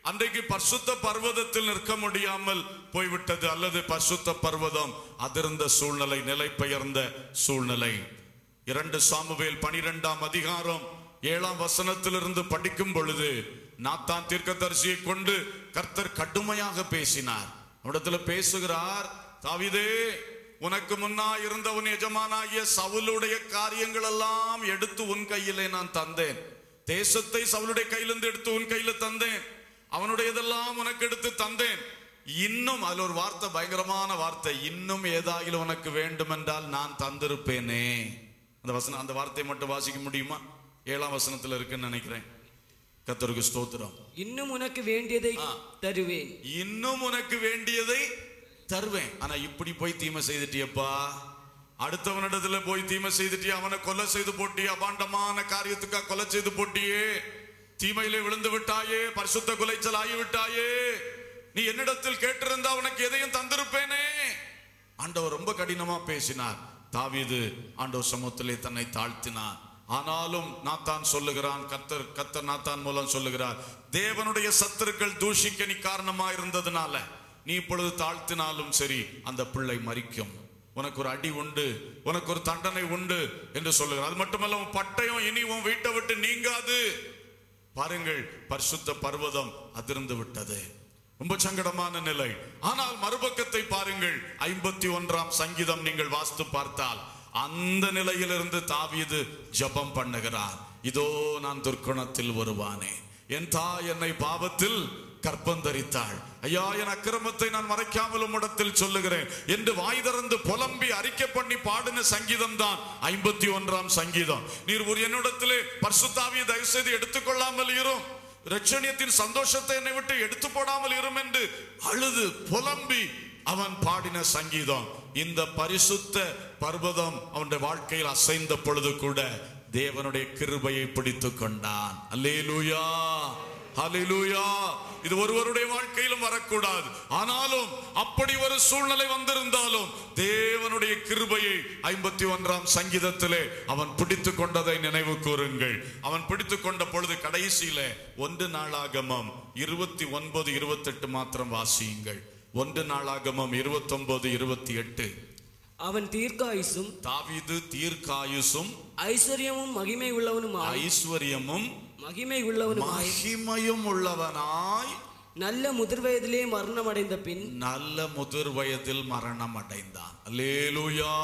அன்றைக்கு பரிசுத்த பர்வதத்தில் நிற்க முடியாமல் போய்விட்டது அல்லது பரிசுத்த பர்வதம் அதிர்ந்த சூழ்நிலை நிலை பெயர்ந்த சூழ்நிலை இரண்டு சாமுவேல் பனிரெண்டாம் அதிகாரம் ஏழாம் வசனத்திலிருந்து படிக்கும் பொழுது நாத்தான் தீர்க்கதரிசியை கொண்டு கர்த்தர் கடுமையாக பேசினார் அவரிடத்துல பேசுகிறார் தாவிதே உனக்கு முன்னா இருந்த உன் எஜமானாகிய சவுலுடைய காரியங்கள் எல்லாம் எடுத்து உன் கையிலே நான் தந்தேன் தேசத்தை சவுலுடைய கையிலிருந்து எடுத்து உன் கையில தந்தேன் அவனுடையதெல்லாம் உனக்கு எடுத்து தந்தேன் இன்னும் அதுல ஒரு வார்த்தை பயங்கரமான வார்த்தை இன்னும் ஏதாகிலும் உனக்கு வேண்டுமென்றால் நான் தந்திருப்பேனே அந்த வசனம் அந்த வார்த்தையை மட்டும் வாசிக்க முடியுமா ஏழாம் வசனத்துல இருக்குன்னு நினைக்கிறேன் கத்தருக்கு ஸ்தோத்திரம் இன்னும் உனக்கு வேண்டியதை தருவேன் இன்னும் உனக்கு வேண்டியதை தருவேன் ஆனா இப்படி போய் தீமை செய்துட்டியப்பா அடுத்தவனிடத்துல போய் தீமை செய்துட்டியே அவனை கொலை செய்து போட்டியே அபாண்டமான காரியத்துக்காக கொலை செய்து போட்டியே தீமையிலே விழுந்து விட்டாயே பரிசுத்த குலைச்சல் ஆகி விட்டாயே நீ என்னிடத்தில் கேட்டிருந்தா உனக்கு எதையும் தந்திருப்பேனே ஆண்டவர் ரொம்ப கடினமா பேசினார் தாவீது ஆண்டவர் சமூகத்திலே தன்னை தாழ்த்தினார் ஆனாலும் நாத்தான் சொல்லுகிறான் கத்தர் கத்தர் நாத்தான் மூலம் சொல்லுகிறார் தேவனுடைய சத்துருக்கள் தூஷிக்க நீ காரணமா இருந்ததுனால நீ இப்பொழுது தாழ்த்தினாலும் சரி அந்த பிள்ளை மறிக்கும் உனக்கு ஒரு அடி உண்டு உனக்கு ஒரு தண்டனை உண்டு என்று சொல்லுகிறார் அது மட்டுமல்ல உன் பட்டயம் இனி உன் வீட்டை விட்டு நீங்காது பாருங்கள் பரிசுத்த பர்வதம் அதிர்ந்து விட்டது ரொம்ப சங்கடமான நிலை ஆனால் மறுபக்கத்தை பாருங்கள் ஐம்பத்தி ஒன்றாம் சங்கீதம் நீங்கள் வாஸ்து பார்த்தால் அந்த நிலையிலிருந்து தாவீது ஜெபம் பண்ணுகிறார் இதோ நான் துர்க்குணத்தில் வருவானே என் தாய் என்னை பாவத்தில் கற்பந்தரித்தாள் ஐயா என் அக்கிரமத்தை நான் மறைக்காமல் உம்மிடத்தில் சொல்லுகிறேன் என்று வாய் திறந்து புலம்பி அறிக்கை பண்ணி பாடின சங்கீதம் தான் ஐம்பத்தி ஒன்றாம் சங்கீதம் நீர் ஒரு என்னிடத்திலே பரிசுத்தாவியை தயவு செய்து எடுத்துக்கொள்ளாமல் இரும் ரட்சணியத்தின் சந்தோஷத்தை என்னை விட்டு எடுத்து போடாமல் இரும் என்று அழுது புலம்பி அவன் பாடின சங்கீதம் இந்த பரிசுத்த பர்வதம் அவனுடைய வாழ்க்கையில் அசைந்த பொழுது கூட தேவனுடைய கிருபையை பிடித்துக் கொண்டான் அல்லேலூயா ஹalleluya இது ஒருவருடைய வாழ்க்கையிலும் வரக்கூடாது ஆனாலும் அப்படி ஒரு சூழ்நிலை வந்திருந்தாலும் தேவனுடைய கிருபையை ஐம்பத்தி ஒன்றாம் சங்கீதத்திலே அவன் பிடித்து கொண்டதை நினைவு கூறுங்கள் அவன் பிடித்து கொண்ட பொழுது கடைசியில ஒன்று நாளாகமம் இருபத்தி ஒன்பது இருபத்தெட்டு மாத்திரம் வாசியுங்கள் ஒன்று நாளாகமம் இருபத்தொன்பது இருபத்தி எட்டு அவன் தீர்க்காயுசும் தாவீது தீர்க்காயுசும் ஐஸ்வர்யமும் மகிமை உள்ளவனுமாய் ஐஸ்வர்யமும் மகிமை உள்ளவனுமாய் மகிமையும் உள்ளவனாய் நல்ல முதிர் வயதிலே மரணம் அடைந்த பின் நல்ல முதிர் வயதில் மரணம் அடைந்தான் அல்லேலூயா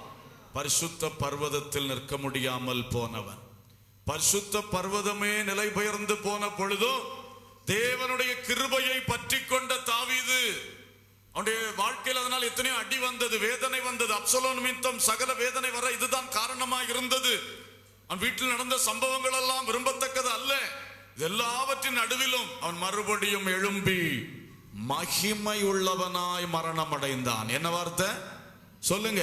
பரிசுத்த பர்வதத்தில் நிற்க முடியாமல் போனவன் பரிசுத்த பர்வதமே நிலை பெயர்ந்து போன பொழுதும் தேவனுடைய கிருபையை பற்றி கொண்ட தாவீது அவனுடைய வாழ்க்கையில் அதனால் எத்தனையோ அடி வந்தது வேதனை வந்தது அப்சலோன் நிமித்தம் சகல வேதனை வர இதுதான் காரணமா இருந்தது அவன் வீட்டில் நடந்த சம்பவங்கள் எல்லாம் விரும்பத்தக்கது அல்ல இது எல்லாவற்றின் நடுவிலும் அவன் மறுபடியும் எழும்பி மகிமை உள்ளவனாய் மரணம் அடைந்தான் என்ன வார்த்தை சொல்லுங்க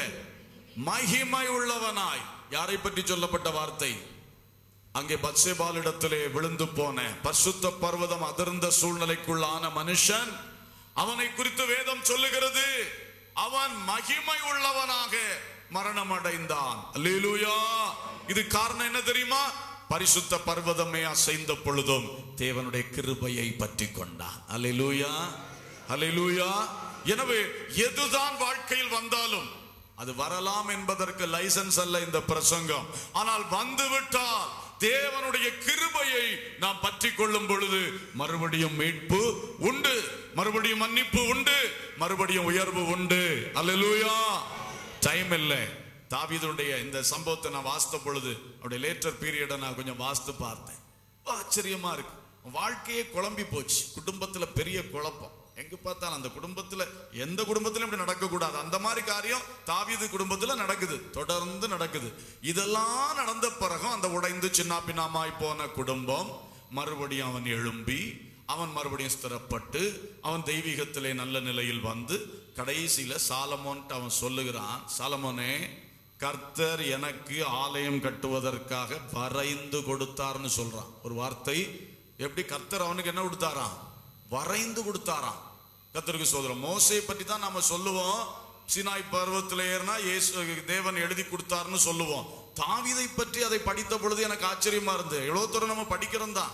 மகிமை உள்ளவனாய் யாரை பற்றி சொல்லப்பட்ட வார்த்தை அங்கே பத்சேபாலிடத்திலே விழுந்து போன பரிசுத்த பர்வதம் அதிர்ந்த சூழ்நிலைக்குள்ளான மனுஷன் அவனை குறித்து வேதம் சொல்லுகிறது அவன் மகிமை உள்ளவனாக மரணம் அடைந்தான் அல்லேலூயா இது காரணம் என்ன தெரியுமா பரிசுத்த பர்வதமே அசைந்த பொழுதும் தேவனுடைய கிருபையை பற்றி கொண்டான் அல்லேலூயா அல்லேலூயா எனவே எதுதான் வாழ்க்கையில் வந்தாலும் அது வரலாம் என்பதற்கு லைசன்ஸ் அல்ல இந்த பிரசங்கம் ஆனால் வந்து விட்டால் தேவனுடைய கிருபையை நாம் பற்றி கொள்ளும் பொழுது மறுபடியும் மீட்பு உண்டு மறுபடியும் மன்னிப்பு உண்டு மறுபடியும் உயர்வு உண்டு அல்லேலூயா டைம் இல்லை தாவீதுடைய இந்த சம்பவத்தை நான் வாசித்த பொழுது அவருடைய லேட்டர் பீரியடை நான் கொஞ்சம் வாசித்து பார்த்தேன் ஆச்சரியமா இருக்கு வாழ்க்கையே குழம்பி போச்சு குடும்பத்துல பெரிய குழப்பம் எங்க பார்த்தாலும் அந்த குடும்பத்துல எந்த குடும்பத்திலும் இப்படி நடக்க கூடாது அந்த மாதிரி காரியம் தாவீது குடும்பத்துல நடக்குது தொடர்ந்து நடக்குது இதெல்லாம் நடந்த பிறகும் அந்த உடைந்து சின்ன பின்னாமாய் போன குடும்பம் மறுபடியும் அவன் எழும்பி அவன் மறுபடியும் ஸ்திரப்பட்டு அவன் தெய்வீகத்திலே நல்ல நிலையில் வந்து கடைசியில சாலமோன்ட்டு அவன் சொல்லுகிறான் சாலமோனே கர்த்தர் எனக்கு ஆலயம் கட்டுவதற்காக வரைந்து கொடுத்தார்னு சொல்றான் ஒரு வார்த்தை எப்படி கர்த்தர் அவனுக்கு என்ன கொடுத்தாராம் வரைந்து கொடுத்தாராம் கர்த்தருக்கு சோதரம் மோசை பற்றி தான் நாம சொல்லுவோம் சினாய் பருவத்தில் ஏறினா இயேசு தேவன் எழுதி கொடுத்தாருன்னு சொல்லுவோம் தாவீதை பற்றி அதை படித்த பொழுது எனக்கு ஆச்சரியமா இருந்தது எவ்வளவு தூரம் நம்ம படிக்கிறோம் தான்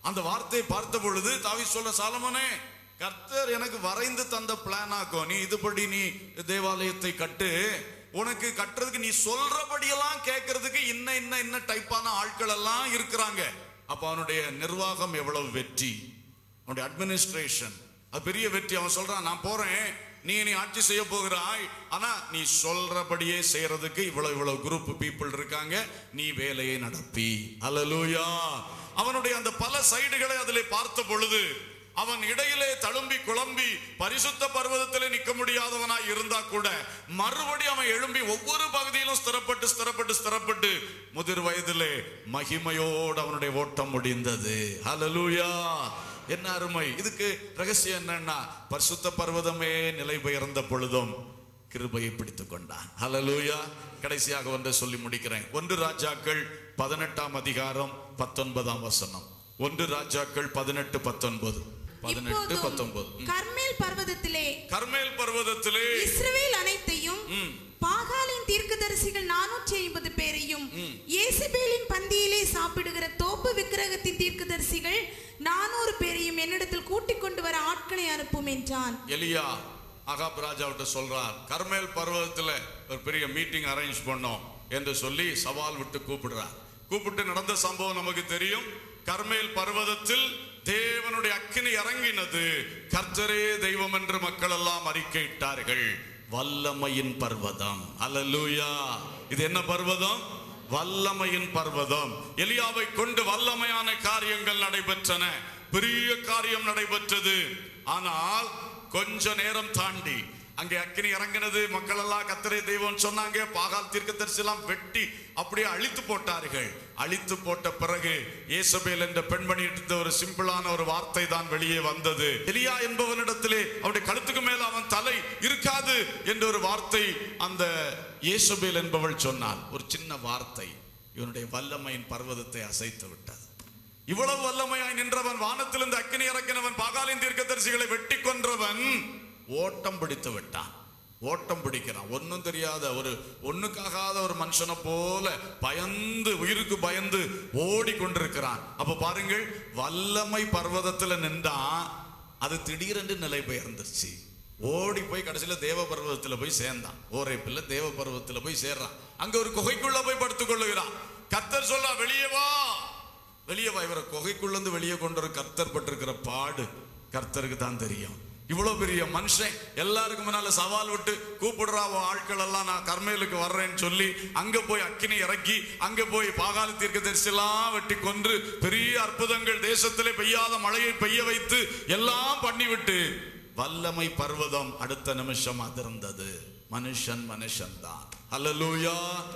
அந்த வார்த்தையை பார்த்த பொழுது தாவி சொல்ல சாலமோனே கர்த்தர் எனக்கு வரைந்து தந்த பிளான் ஆக்கும் நீ இதுபடி நீ தேவாலயத்தை கட்டு உனக்கு கட்டுறதுக்கு நீ சொல்றபடியெல்லாம் கேட்கறதுக்கு இன்ன இன்ன இன்ன டைப்பான ஆட்கள் எல்லாம் இருக்கிறாங்க அப்ப அவனுடைய நிர்வாகம் எவ்வளவு வெற்றி அவனுடைய அட்மினிஸ்ட்ரேஷன் அது பெரிய வெற்றி அவன் சொல்றான் நான் போறேன் நீ நீ ஆட்சி செய்ய போகிறாய் ஆனா நீ சொல்றபடியே செய்யறதுக்கு இவ்வளவு இவ்வளவு குரூப் பீப்புள் இருக்காங்க நீ வேலையை நடப்பி அல்லேலூயா அவனுடைய அந்த பல சைடுகளை அதிலே பார்த்த பொழுது அவன் இடையிலே தழும்பி குழம்பி பரிசுத்த பர்வதத்திலே நிற்க முடியாதவனாய் இருந்தா கூட மறுபடி அவன் எழும்பி ஒவ்வொரு பகுதியிலும் ஸ்திரப்பட்டு ஸ்திரப்பட்டு ஸ்திரப்பட்டு முதிர் வயதிலே மகிமையோடு அவனுடைய ஓட்டம் முடிந்தது ஹalleluya என்ன அருமை இதுக்கு ரகசியம் என்னன்னா பரிசுத்த பர்வதமே நிலை பெயர்ந்த பொழுதும் கிருபையை பிடித்துக் கொண்டான் ஹalleluya கடைசியாக ஒன்றை சொல்லி முடிக்கிறேன் ஒன்று ராஜாக்கள் பதினெட்டாம் அதிகாரம் பத்தொன்பதாம் வசனம் ஒன்று ராஜாக்கள் பதினெட்டு பத்தொன்பது பதினெட்டு இப்போதும் பத்தொன்பது ம். கர்மேல் பர்வதத்திலே கர்மேல் பர்வதத்திலே இஸ்ரவேல் அனைத்தையும் பாகாலின் தீர்க்கதரிசிகள் நானூற்றி ஐம்பது பேரையும் ஏசபேலின் பந்தியிலே சாப்பிடுகிற தோப்பு விக்கிரகத்தின் தீர்க்கதரிசிகள் நானூறு பேரையும் என்னிடத்தில் கூட்டிக் கொண்டு வர ஆட்களை அனுப்பும் என்றான் எலியா அகாப் ராஜாவிட்ட சொல்றார் கர்மேல் பர்வதத்துல ஒரு பெரிய மீட்டிங் அரேஞ்ச் பண்ணோம் என்று சொல்லி சவால் விட்டு கூப்பிடுறார் கூப்பிட்டு நடந்த சம்பவம் நமக்கு தெரியும் கர்மேல் பர்வதத்தில் தேவனுடைய அக்கினி இறங்கினது கர்த்தரே தெய்வம் என்று மக்கள் எல்லாம் அறிக்கையிட்டார்கள் வல்லமையின் பர்வதம் அல்லேலூயா இது என்ன பர்வதம் வல்லமையின் பர்வதம் எலியாவை கொண்டு வல்லமையான காரியங்கள் நடைபெற்றன பெரிய காரியம் நடைபெற்றது ஆனால் கொஞ்ச நேரம் தாண்டி அங்கே அக்கினி இறங்கினது மக்கள் எல்லாம் கத்தரை தெய்வம் சொன்னாங்க பாகால் தீர்க்கதரிசி எல்லாம் வெட்டி அப்படியே அழித்து போட்டார்கள் அழித்து போட்ட பிறகு ஏசபேல் என்ற பெண்மணி எடுத்த ஒரு சிம்பிளான ஒரு வார்த்தை தான் வெளியே வந்தது எலியா என்பவனிடத்திலே அவருடைய கழுத்துக்கு மேல அவன் தலை இருக்காது என்ற ஒரு வார்த்தை அந்த ஏசபேல் என்பவள் சொன்னாள் ஒரு சின்ன வார்த்தை இவனுடைய வல்லமையின் பர்வதத்தை அசைத்து விட்டது இவ்வளவு வல்லமையாய் நின்றவன் வானத்திலிருந்து அக்கினி இறக்கினவன் பாகாலின் தீர்க்கதரிசிகளை வெட்டி கொன்றவன் ஓட்டம் பிடித்து விட்டான் ஓட்டம் பிடிக்கிறான் ஒன்னும் தெரியாத ஒரு ஒண்ணுக்காகாத ஒரு மனுஷனை போல பயந்து உயிருக்கு பயந்து ஓடி கொண்டிருக்கிறான் அப்ப பாருங்கள் வல்லமை பர்வதத்துல நின்றான் அது திடீரென்று நிலை பெயர்ந்துருச்சு ஓடி போய் கடைசியில தேவ பர்வதத்துல போய் சேர்ந்தான் ஓரை பிள்ளை தேவ பர்வதத்துல போய் சேர்றான் அங்க ஒரு குகைக்குள்ள போய் படுத்துக் கொள்ளுகிறான் கத்தர் சொல்ல வெளியே வா வெளியே வா இவரை குகைக்குள்ள இருந்து வெளியே கொண்டு வர கர்த்தர் பட்டிருக்கிற பாடு கர்த்தருக்கு தான் தெரியும் இவ்வளவு பெரிய மனுஷன் எல்லாருக்கும் முன்னால சவால் விட்டு கூப்பிடுறா உன் ஆட்கள் எல்லாம் நான் கர்மேலுக்கு வர்றேன்னு சொல்லி அங்க போய் அக்கினி இறக்கி அங்க போய் பாகால தீர்க்க தரிசிலாம் வெட்டி கொன்று பெரிய அற்புதங்கள் தேசத்திலே பெய்யாத மழையை பெய்ய வைத்து எல்லாம் பண்ணிவிட்டு வல்லமை பர்வதம் அடுத்த நிமிஷம் அதிர்ந்தது மனுஷன் மனுஷன் தான் அல்லலூயா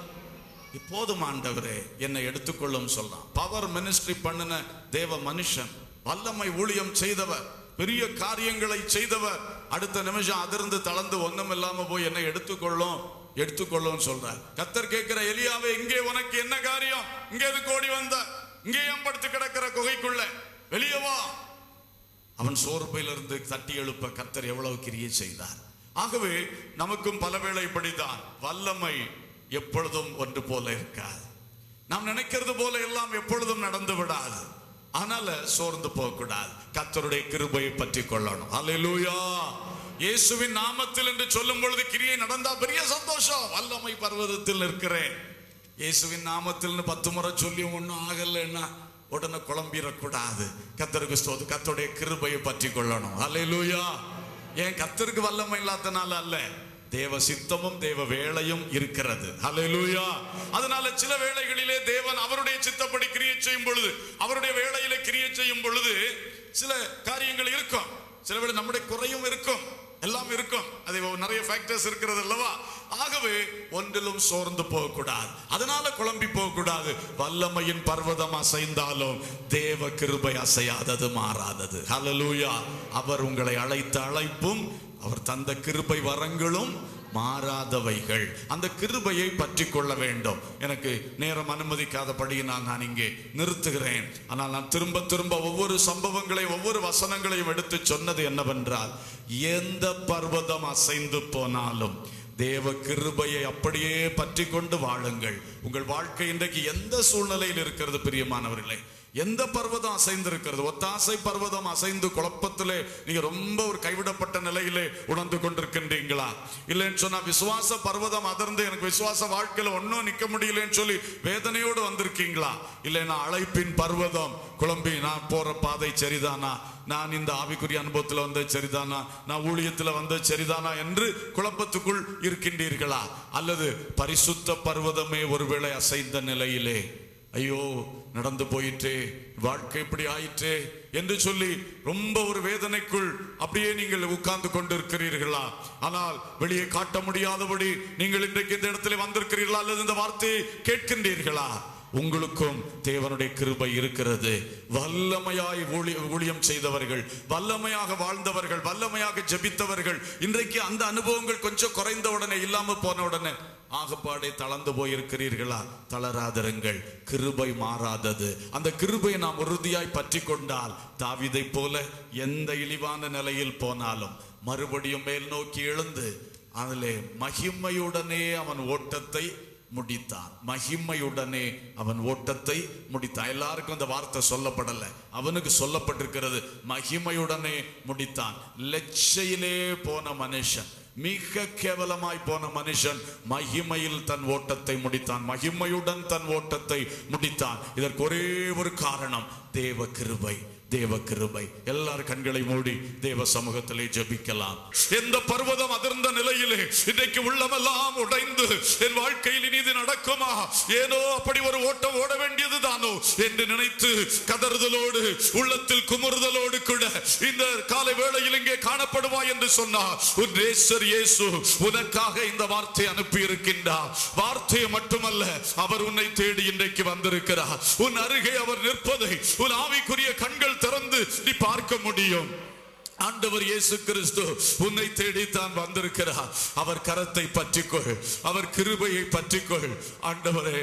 இப்போதும் ஆண்டவரே என்னை எடுத்துக்கொள்ளும் சொல்றான் பவர் மினிஸ்ட்ரி பண்ணின தேவ மனுஷன் வல்லமை ஊழியம் செய்தவர் பெரிய காரியங்களை செய்தவர் அடுத்த நிமிஷம் அதிர்ந்து தளர்ந்து ஒண்ணும் இல்லாம போய் என்னை எடுத்துக்கொள்ளும் எடுத்துக்கொள்ளும் சொல்றார் கத்தர் கேட்கிற எலியாவே இங்கே உனக்கு என்ன காரியம் இங்க எதுக்கு ஓடி வந்த இங்கே ஏன் படுத்து கிடக்கிற குகைக்குள்ள வெளியே வா அவன் சோர்பையிலிருந்து தட்டி எழுப்ப கர்த்தர் எவ்வளவு கிரியை செய்தார் ஆகவே நமக்கும் பல வேளை இப்படிதான் வல்லமை எப்பொழுதும் ஒன்று போல இருக்காது நாம் நினைக்கிறது போல எல்லாம் எப்பொழுதும் நடந்து விடாது ஆனால சோர்ந்து போகக்கூடாது கர்த்தருடைய கிருபையை பற்றி கொள்ளணும் அல்லேலூயா இயேசுவின் நாமத்தில் என்று சொல்லும் பொழுது கிரியை நடந்தா பெரிய சந்தோஷம் வல்லமை பர்வதத்தில் இருக்கிறேன் இயேசுவின் நாமத்தில்னு பத்து முறை சொல்லி ஒன்றும் ஆகலைன்னா உடனே குழம்பிடக்கூடாது கத்தருக்கு ஸ்தோது கத்தருடைய கிருபையை பற்றி கொள்ளணும் அல்லேலூயா ஏன் கத்தருக்கு வல்லமை இல்லாதனால அல்ல தேவ சித்தமும் தேவ வேலையும் இருக்கிறது அல்லேலூயா அதனால சில வேளைகளிலே தேவன் அவருடைய சித்தப்படி கிரியை செய்யும் பொழுது அவருடைய வேலையிலே கிரியை செய்யும் பொழுது சில காரியங்கள் இருக்கும் சில வேளை நம்முடைய குறையும் இருக்கும் எல்லாம் இருக்கும் அது நிறைய ஃபேக்டர்ஸ் இருக்கிறது அல்லவா ஆகவே ஒன்றிலும் சோர்ந்து போகக்கூடாது அதனால குழம்பி போகக்கூடாது வல்லமையின் பர்வதம் அசைந்தாலும் தேவ கிருபை அசையாதது மாறாதது ஹalleluya அவர் உங்களை அழைத்த அழைப்பும் அவர் தந்த கிருபை வரங்களும் மாறாதவைகள் அந்த கிருபையை பற்றி கொள்ள வேண்டும் எனக்கு நேரம் அனுமதிக்காதபடியினால் நான் இங்கே நிறுத்துகிறேன் ஆனால் நான் திரும்ப திரும்ப ஒவ்வொரு சம்பவங்களையும் ஒவ்வொரு வசனங்களையும் எடுத்து சொன்னது என்னவென்றால் எந்த பர்வதம் அசைந்து போனாலும் தேவ கிருபையை அப்படியே பற்றி கொண்டு வாழுங்கள் உங்கள் வாழ்க்கை இன்றைக்கு எந்த சூழ்நிலையில் இருக்கிறது பிரியமானவர்களே எந்த பர்வதம் அசைந்திருக்கிறது ஒத்தாசை பர்வதம் அசைந்து குழப்பத்திலே நீங்க ரொம்ப ஒரு கைவிடப்பட்ட நிலையிலே உணர்ந்து கொண்டிருக்கின்றீங்களா இல்லைன்னு சொன்னா விசுவாச பர்வதம் அதிர்ந்து எனக்கு விசுவாச வாழ்க்கையில ஒன்னும் நிக்க முடியலன்னு சொல்லி வேதனையோடு வந்திருக்கீங்களா இல்லைன்னா அழைப்பின் பர்வதம் குழம்பி நான் போற பாதை சரிதானா நான் இந்த ஆவிக்குரிய அனுபவத்துல வந்தது சரிதானா நான் ஊழியத்துல வந்தது சரிதானா என்று குழப்பத்துக்குள் இருக்கின்றீர்களா அல்லது பரிசுத்த பர்வதமே ஒருவேளை அசைந்த நிலையிலே ஐயோ நடந்து போயிற்றே வாழ்க்கை இப்படி ஆயிற்றே என்று சொல்லி ரொம்ப ஒரு வேதனைக்குள் அப்படியே நீங்கள் உட்கார்ந்து கொண்டிருக்கிறீர்களா ஆனால் வெளியே காட்ட முடியாதபடி நீங்கள் இன்றைக்கு இந்த இடத்துல வந்திருக்கிறீர்களா அல்லது இந்த வார்த்தையை கேட்கின்றீர்களா உங்களுக்கும் தேவனுடைய கிருபை இருக்கிறது வல்லமையாய் ஊழி- ஊழியம் செய்தவர்கள் வல்லமையாக வாழ்ந்தவர்கள் வல்லமையாக ஜெபித்தவர்கள் இன்றைக்கு அந்த அனுபவங்கள் கொஞ்சம் குறைந்த உடனே இல்லாம போன உடனே ஆகப்பாடே தளர்ந்து போயிருக்கிறீர்களா தளராதிருங்கள் கிருபை மாறாதது அந்த கிருபையை நாம் உறுதியாய் பற்றி கொண்டால் தாவிதை போல எந்த இழிவான நிலையில் போனாலும் மறுபடியும் மேல் நோக்கி எழுந்து அதிலே மகிமையுடனே அவன் ஓட்டத்தை முடித்தான் மகிமையுடனே அவன் ஓட்டத்தை முடித்தான் எல்லாருக்கும் அந்த வார்த்தை சொல்லப்படல அவனுக்கு சொல்லப்பட்டிருக்கிறது மகிமையுடனே முடித்தான் லட்சையிலே போன மனுஷன் மிக கேவலமாய் போன மனுஷன் மகிமையில் தன் ஓட்டத்தை முடித்தான் மகிமையுடன் தன் ஓட்டத்தை முடித்தான் இதற்கு ஒரே ஒரு காரணம் தேவ கிருபை தேவ கிருபை எல்லார் கண்களை மூடி தேவ சமூகத்திலே ஜெபிக்கலாம் எந்த பர்வதம் அதிர்ந்த நிலையிலே இன்றைக்கு உள்ளமெல்லாம் உடைந்து என் வாழ்க்கையில் இனி இது நடக்குமா ஏனோ அப்படி ஒரு ஓட்டம் ஓட வேண்டியது தானோ என்று நினைத்து கதறுதலோடு உள்ளத்தில் குமுறுதலோடு கூட இந்த காலை வேளையில் இங்கே காணப்படுவா என்று சொன்னார் உன் நேசர் இயேசு உனக்காக இந்த வார்த்தை அனுப்பி இருக்கின்றார் வார்த்தையை மட்டுமல்ல அவர் உன்னை தேடி இன்றைக்கு வந்திருக்கிறார் உன் அருகே அவர் நிற்பதை உன் ஆவிக்குரிய கண்கள் திறந்து நீ பார்க்க முடியும் ஆண்டவர் இயேசு கிறிஸ்து உன்னை தேடித்தான் வந்திருக்கிறார் அவர் கரத்தை பற்றிக்கொள் அவர் கிருபையை பற்றிக்கொள் ஆண்டவரே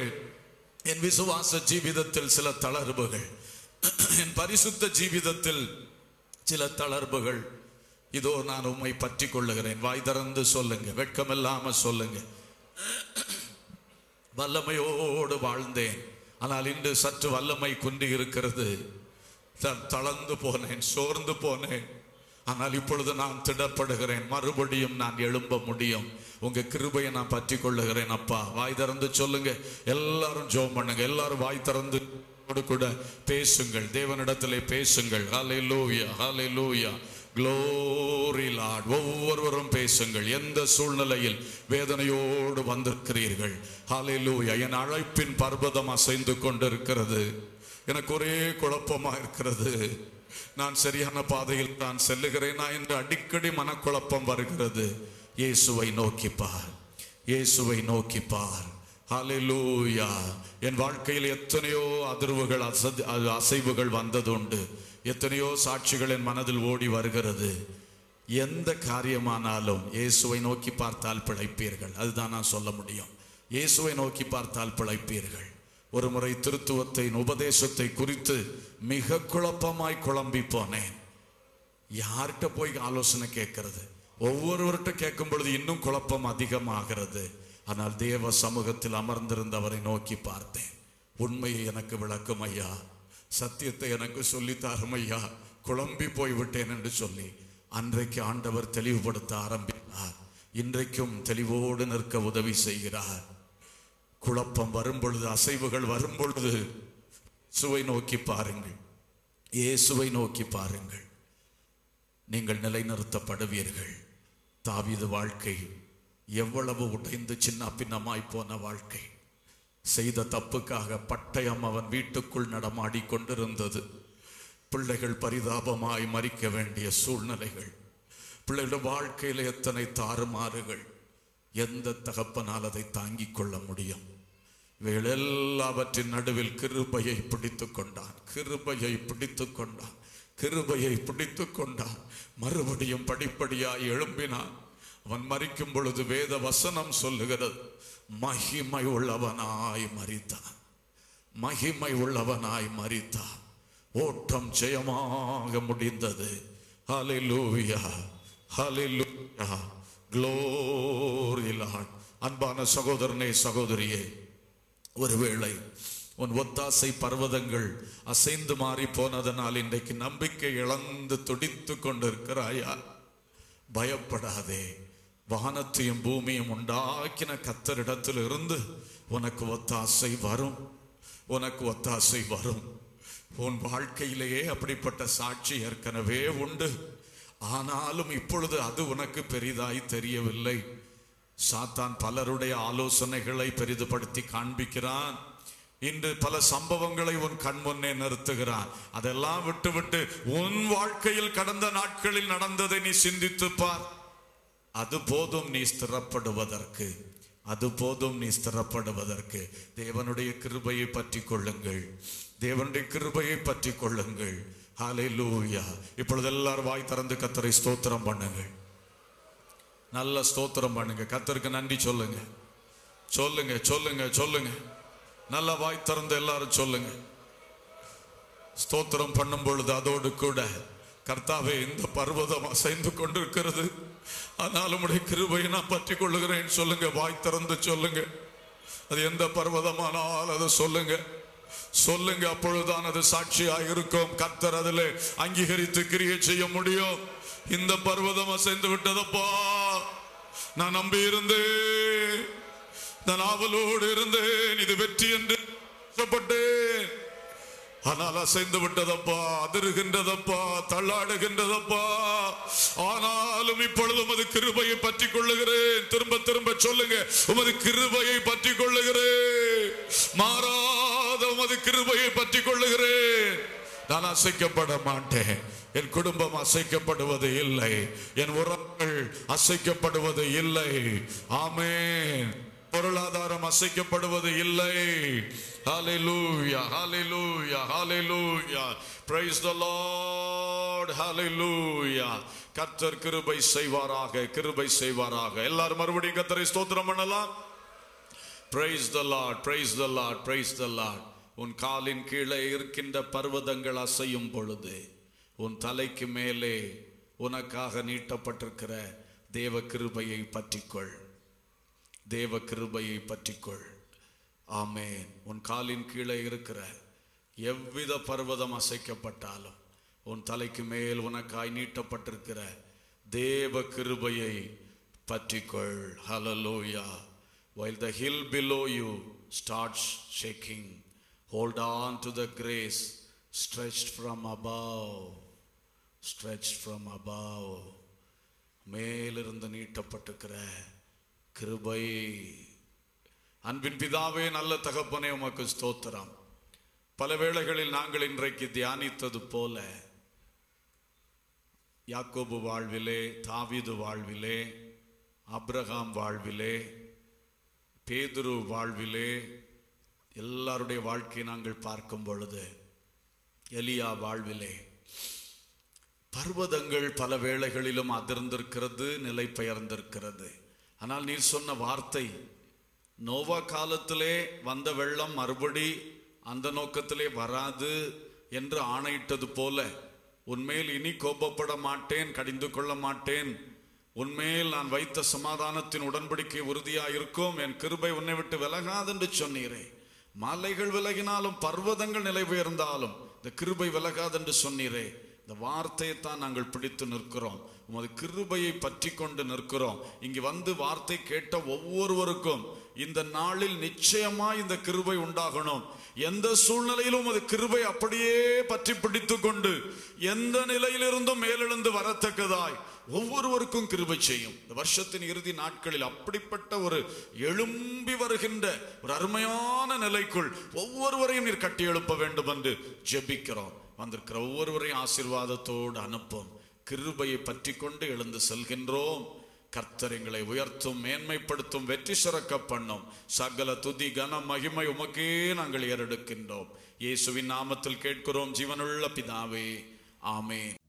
என் விசுவாச ஜீவிதத்தில் சில தளர்வுகள் என் பரிசுத்த ஜீவிதத்தில் சில தளர்வுகள் இதோ நான் உம்மை பற்றி கொள்ளுகிறேன் வாய் திறந்து சொல்லுங்க வெட்கமில்லாம சொல்லுங்க வல்லமையோடு வாழ்ந்தேன் ஆனால் இன்று சற்று வல்லமை குன்றி இருக்கிறது த- தளர்ந்து போனேன் சோர்ந்து போனேன் ஆனால் இப்பொழுது நான் திடப்படுகிறேன் மறுபடியும் நான் எழும்ப முடியும் உங்க கிருபையை நான் பற்றி கொள்ளுகிறேன் அப்பா வாய் திறந்து சொல்லுங்க எல்லாரும் ஜோம் பண்ணுங்க எல்லாரும் வாய் திறந்து என்னோடு கூட பேசுங்கள் தேவனிடத்திலே பேசுங்கள் ஹalleluya ஹalleluya glory lord ஒவ்வொருவரும் பேசுங்கள் எந்த சூழ்நிலையில் வேதனையோடு வந்திருக்கிறீர்கள் ஹalleluya என் அழைப்பின் பர்வதம் அசைந்து கொண்டிருக்கிறது எனக்கு ஒரே குழப்பமா இருக்கிறது நான் சரியான பாதையில் தான் செல்லுகிறேனா என்று அடிக்கடி மனக்குழப்பம் வருகிறது இயேசுவை நோக்கி பார் இயேசுவை நோக்கி பார் ஹalleluya என் வாழ்க்கையில் எத்தனையோ அதிர்வுகள் அசத்- அது அசைவுகள் வந்ததுண்டு எத்தனையோ சாட்சிகள் என் மனதில் ஓடி வருகிறது எந்த காரியமானாலும் இயேசுவை நோக்கி பார்த்தால் பிழைப்பீர்கள் அதுதான் நான் சொல்ல முடியும் இயேசுவை நோக்கி பார்த்தால் பிழைப்பீர்கள் ஒரு முறை திருத்துவத்தின் உபதேசத்தை குறித்து மிக குழப்பமாய் குழம்பி போனேன் யார்கிட்ட போய் ஆலோசனை கேட்கிறது ஒவ்வொருவர்கிட்ட கேட்கும் பொழுது இன்னும் குழப்பம் அதிகமாகிறது ஆனால் தேவ சமூகத்தில் அமர்ந்திருந்தவரை நோக்கி பார்த்தேன் உண்மையை எனக்கு விளக்கும் ஐயா சத்தியத்தை எனக்கு சொல்லித்தாரும் ஐயா குழம்பி போய்விட்டேன் என்று சொல்லி அன்றைக்கு ஆண்டவர் தெளிவுபடுத்த ஆரம்பித்தார் இன்றைக்கும் தெளிவோடு நிற்க உதவி செய்கிறார் குழப்பம் வரும் பொழுது அசைவுகள் வரும் பொழுது சுவை நோக்கி பாருங்கள் இயேசுவை நோக்கி பாருங்கள் நீங்கள் நிலைநிறுத்தப்படுவீர்கள் தாவீது வாழ்க்கை எவ்வளவு உடைந்து சின்ன பின்னமாய் போன வாழ்க்கை செய்த தப்புக்காக பட்டயம் அவன் வீட்டுக்குள் நடமாடி கொண்டிருந்தது பிள்ளைகள் பரிதாபமாய் மறிக்க வேண்டிய சூழ்நிலைகள் பிள்ளைகளுடைய வாழ்க்கையில எத்தனை தாறுமாறுகள் எந்த தகப்பனால் அதை தாங்கிக் கொள்ள முடியும் இவைகள் எல்லாவற்றின் நடுவில் கிருபையை பிடித்துக் கொண்டான் கிருபையை பிடித்துக் கொண்டான் கிருபையை பிடித்துக் கொண்டான் மறுபடியும் படிப்படியாய் எழும்பினான் அவன் மறிக்கும் பொழுது வேத வசனம் சொல்லுகிறது மகிமை உள்ளவனாய் மறித்தான் மகிமை உள்ளவனாய் மறித்தான் ஓட்டம் ஜெயமாக முடிந்தது ஹalleluya ஹalleluya glory lord அன்பான சகோதரனே சகோதரியே ஒருவேளை உன் ஒத்தாசை பர்வதங்கள் அசைந்து மாறி போனதனால் இன்றைக்கு நம்பிக்கை இழந்து துடித்து கொண்டிருக்கிறாயா பயப்படாதே வானத்தையும் பூமியும் உண்டாக்கின கத்தரிடத்தில் இருந்து உனக்கு ஒத்தாசை வரும் உனக்கு ஒத்தாசை வரும் உன் வாழ்க்கையிலேயே அப்படிப்பட்ட சாட்சி ஏற்கனவே உண்டு ஆனாலும் இப்பொழுது அது உனக்கு பெரிதாய் தெரியவில்லை சாத்தான் பலருடைய ஆலோசனைகளை பெரிதுபடுத்தி காண்பிக்கிறான் இன்று பல சம்பவங்களை உன் கண் முன்னே நிறுத்துகிறான் அதெல்லாம் விட்டுவிட்டு உன் வாழ்க்கையில் கடந்த நாட்களில் நடந்ததை நீ சிந்தித்துப் பார் அது போதும் நீ ஸ்திரப்படுவதற்கு அது போதும் நீ ஸ்திரப்படுவதற்கு தேவனுடைய கிருபையை பற்றி கொள்ளுங்கள் தேவனுடைய கிருபையை பற்றி கொள்ளுங்கள் ஹalleluya இப்பொழுது எல்லாரும் வாய் திறந்து கத்தரை ஸ்தோத்திரம் பண்ணுங்கள் நல்ல ஸ்தோத்திரம் பண்ணுங்க கத்தருக்கு நன்றி சொல்லுங்க சொல்லுங்க சொல்லுங்க சொல்லுங்க நல்ல வாய் திறந்து எல்லாரும் சொல்லுங்க ஸ்தோத்திரம் பண்ணும் பொழுது அதோடு கூட கர்த்தாவே இந்த பர்வதம் அசைந்து கொண்டிருக்கிறது ஆனாலும் உடைய கிருபையை நான் பற்றி கொள்ளுகிறேன் சொல்லுங்க வாய் திறந்து சொல்லுங்க அது எந்த பர்வதமானால் அதை சொல்லுங்க சொல்லுங்க அப்பொழுதுதான் அது சாட்சியாக இருக்கும் கர்த்தர் அதில் அங்கீகரித்து கிரியை செய்ய முடியும் இந்த பர்வதம் அசைந்து விட்டதப்பா நான் நம்பி இருந்தேன் நான் ஆவலோடு இருந்தேன் இது வெற்றி என்று ஆசைப்பட்டேன் ஆனால் அசைந்து விட்டதப்பா அதிருகின்றதப்பா தள்ளாடுகின்றதப்பா ஆனாலும் இப்பொழுது உமது கிருபையை பற்றி கொள்ளுகிறேன் திரும்ப திரும்ப சொல்லுங்க உமது கிருபையை பற்றி கொள்ளுகிறேன் மாறாத உமது கிருபையை பற்றி கொள்ளுகிறேன் நான் அசைக்கப்பட மாட்டேன் என் குடும்பம் அசைக்கப்படுவது இல்லை என் உறவுகள் அசைக்கப்படுவது இல்லை ஆமென் பொருளாதாரம் அசைக்கப்படுவது இல்லை ஹalleluya hallelujah hallelujah praise the lord hallelujah கர்த்தர் கிருபை செய்வாராக கிருபை செய்வாராக எல்லாரும் மறுபடியும் கர்த்தரை ஸ்தோத்திரம் பண்ணலாம் praise the lord praise the lord praise the lord உன் காலின் கீழே இருக்கின்ற பர்வதங்கள் அசையும் பொழுது உன் தலைக்கு மேலே உனக்காக நீட்டப்பட்டிருக்கிற தேவ கிருபையை பற்றிக்கொள் தேவ கிருபையை பற்றிக்கொள் ஆமேன் உன் காலின் கீழே இருக்கிற எவ்வித பர்வதம் அசைக்கப்பட்டாலும் உன் தலைக்கு மேல் உனக்காய் நீட்டப்பட்டிருக்கிற தேவ கிருபையை பற்றிக்கொள் ஹalleluya while the hill below you starts shaking hold on to the grace stretched from above stretched from above மேலிருந்து நீட்டப்பட்டிருக்கிற கிருபை அன்பின் பிதாவே நல்ல தகப்பனே உமக்கு ஸ்தோத்திரம் பல வேளைகளில் நாங்கள் இன்றைக்கு தியானித்தது போல யாக்கோபு வாழ்விலே தாவீது வாழ்விலே அப்ரஹாம் வாழ்விலே பேதுரு வாழ்விலே எல்லாருடைய வாழ்க்கையை நாங்கள் பார்க்கும் பொழுது எலியா வாழ்விலே பர்வதங்கள் பல வேளைகளிலும் அதிர்ந்திருக்கிறது நிலை பெயர்ந்திருக்கிறது ஆனால் நீர் சொன்ன வார்த்தை நோவா காலத்திலே வந்த வெள்ளம் மறுபடி அந்த நோக்கத்திலே வராது என்று ஆணையிட்டது போல உன்மேல் இனி கோபப்பட மாட்டேன் கடிந்து கொள்ள மாட்டேன் உன்மேல் நான் வைத்த சமாதானத்தின் உடன்படிக்கை உறுதியாயிருக்கும் என் கிருபை உன்னை விட்டு விலகாது என்று சொன்னீரே மலைகள் விலகினாலும் பர்வதங்கள் நிலை உயர்ந்தாலும் இந்த கிருபை விலகாது என்று சொன்னீரே இந்த வார்த்தையை தான் நாங்கள் பிடித்து நிற்கிறோம் உமது கிருபையை பற்றி கொண்டு நிற்கிறோம் இங்கு வந்து வார்த்தை கேட்ட ஒவ்வொருவருக்கும் இந்த நாளில் நிச்சயமா இந்த கிருபை உண்டாகணும் எந்த சூழ்நிலையிலும் அது கிருபை அப்படியே பற்றி பிடித்து கொண்டு எந்த நிலையிலிருந்தும் மேலெழுந்து வரத்தக்கதாய் ஒவ்வொருவருக்கும் கிருபை செய்யும் இந்த வருஷத்தின் இறுதி நாட்களில் அப்படிப்பட்ட ஒரு எழும்பி வருகின்ற ஒரு அருமையான நிலைக்குள் ஒவ்வொருவரையும் நீர் கட்டி எழுப்ப வேண்டும் என்று ஜெபிக்கிறோம் வந்திருக்கிற ஒவ்வொருவரையும் ஆசீர்வாதத்தோடு அனுப்பும் கிருபையை பற்றி கொண்டு எழுந்து செல்கின்றோம் கர்த்தர் எங்களை உயர்த்தும் மேன்மைப்படுத்தும் வெற்றி சிறக்க பண்ணும் சகல துதி கன மகிமை உமக்கே நாங்கள் ஏறெடுக்கின்றோம் இயேசுவின் நாமத்தில் கேட்கிறோம் ஜீவனுள்ள பிதாவே ஆமென்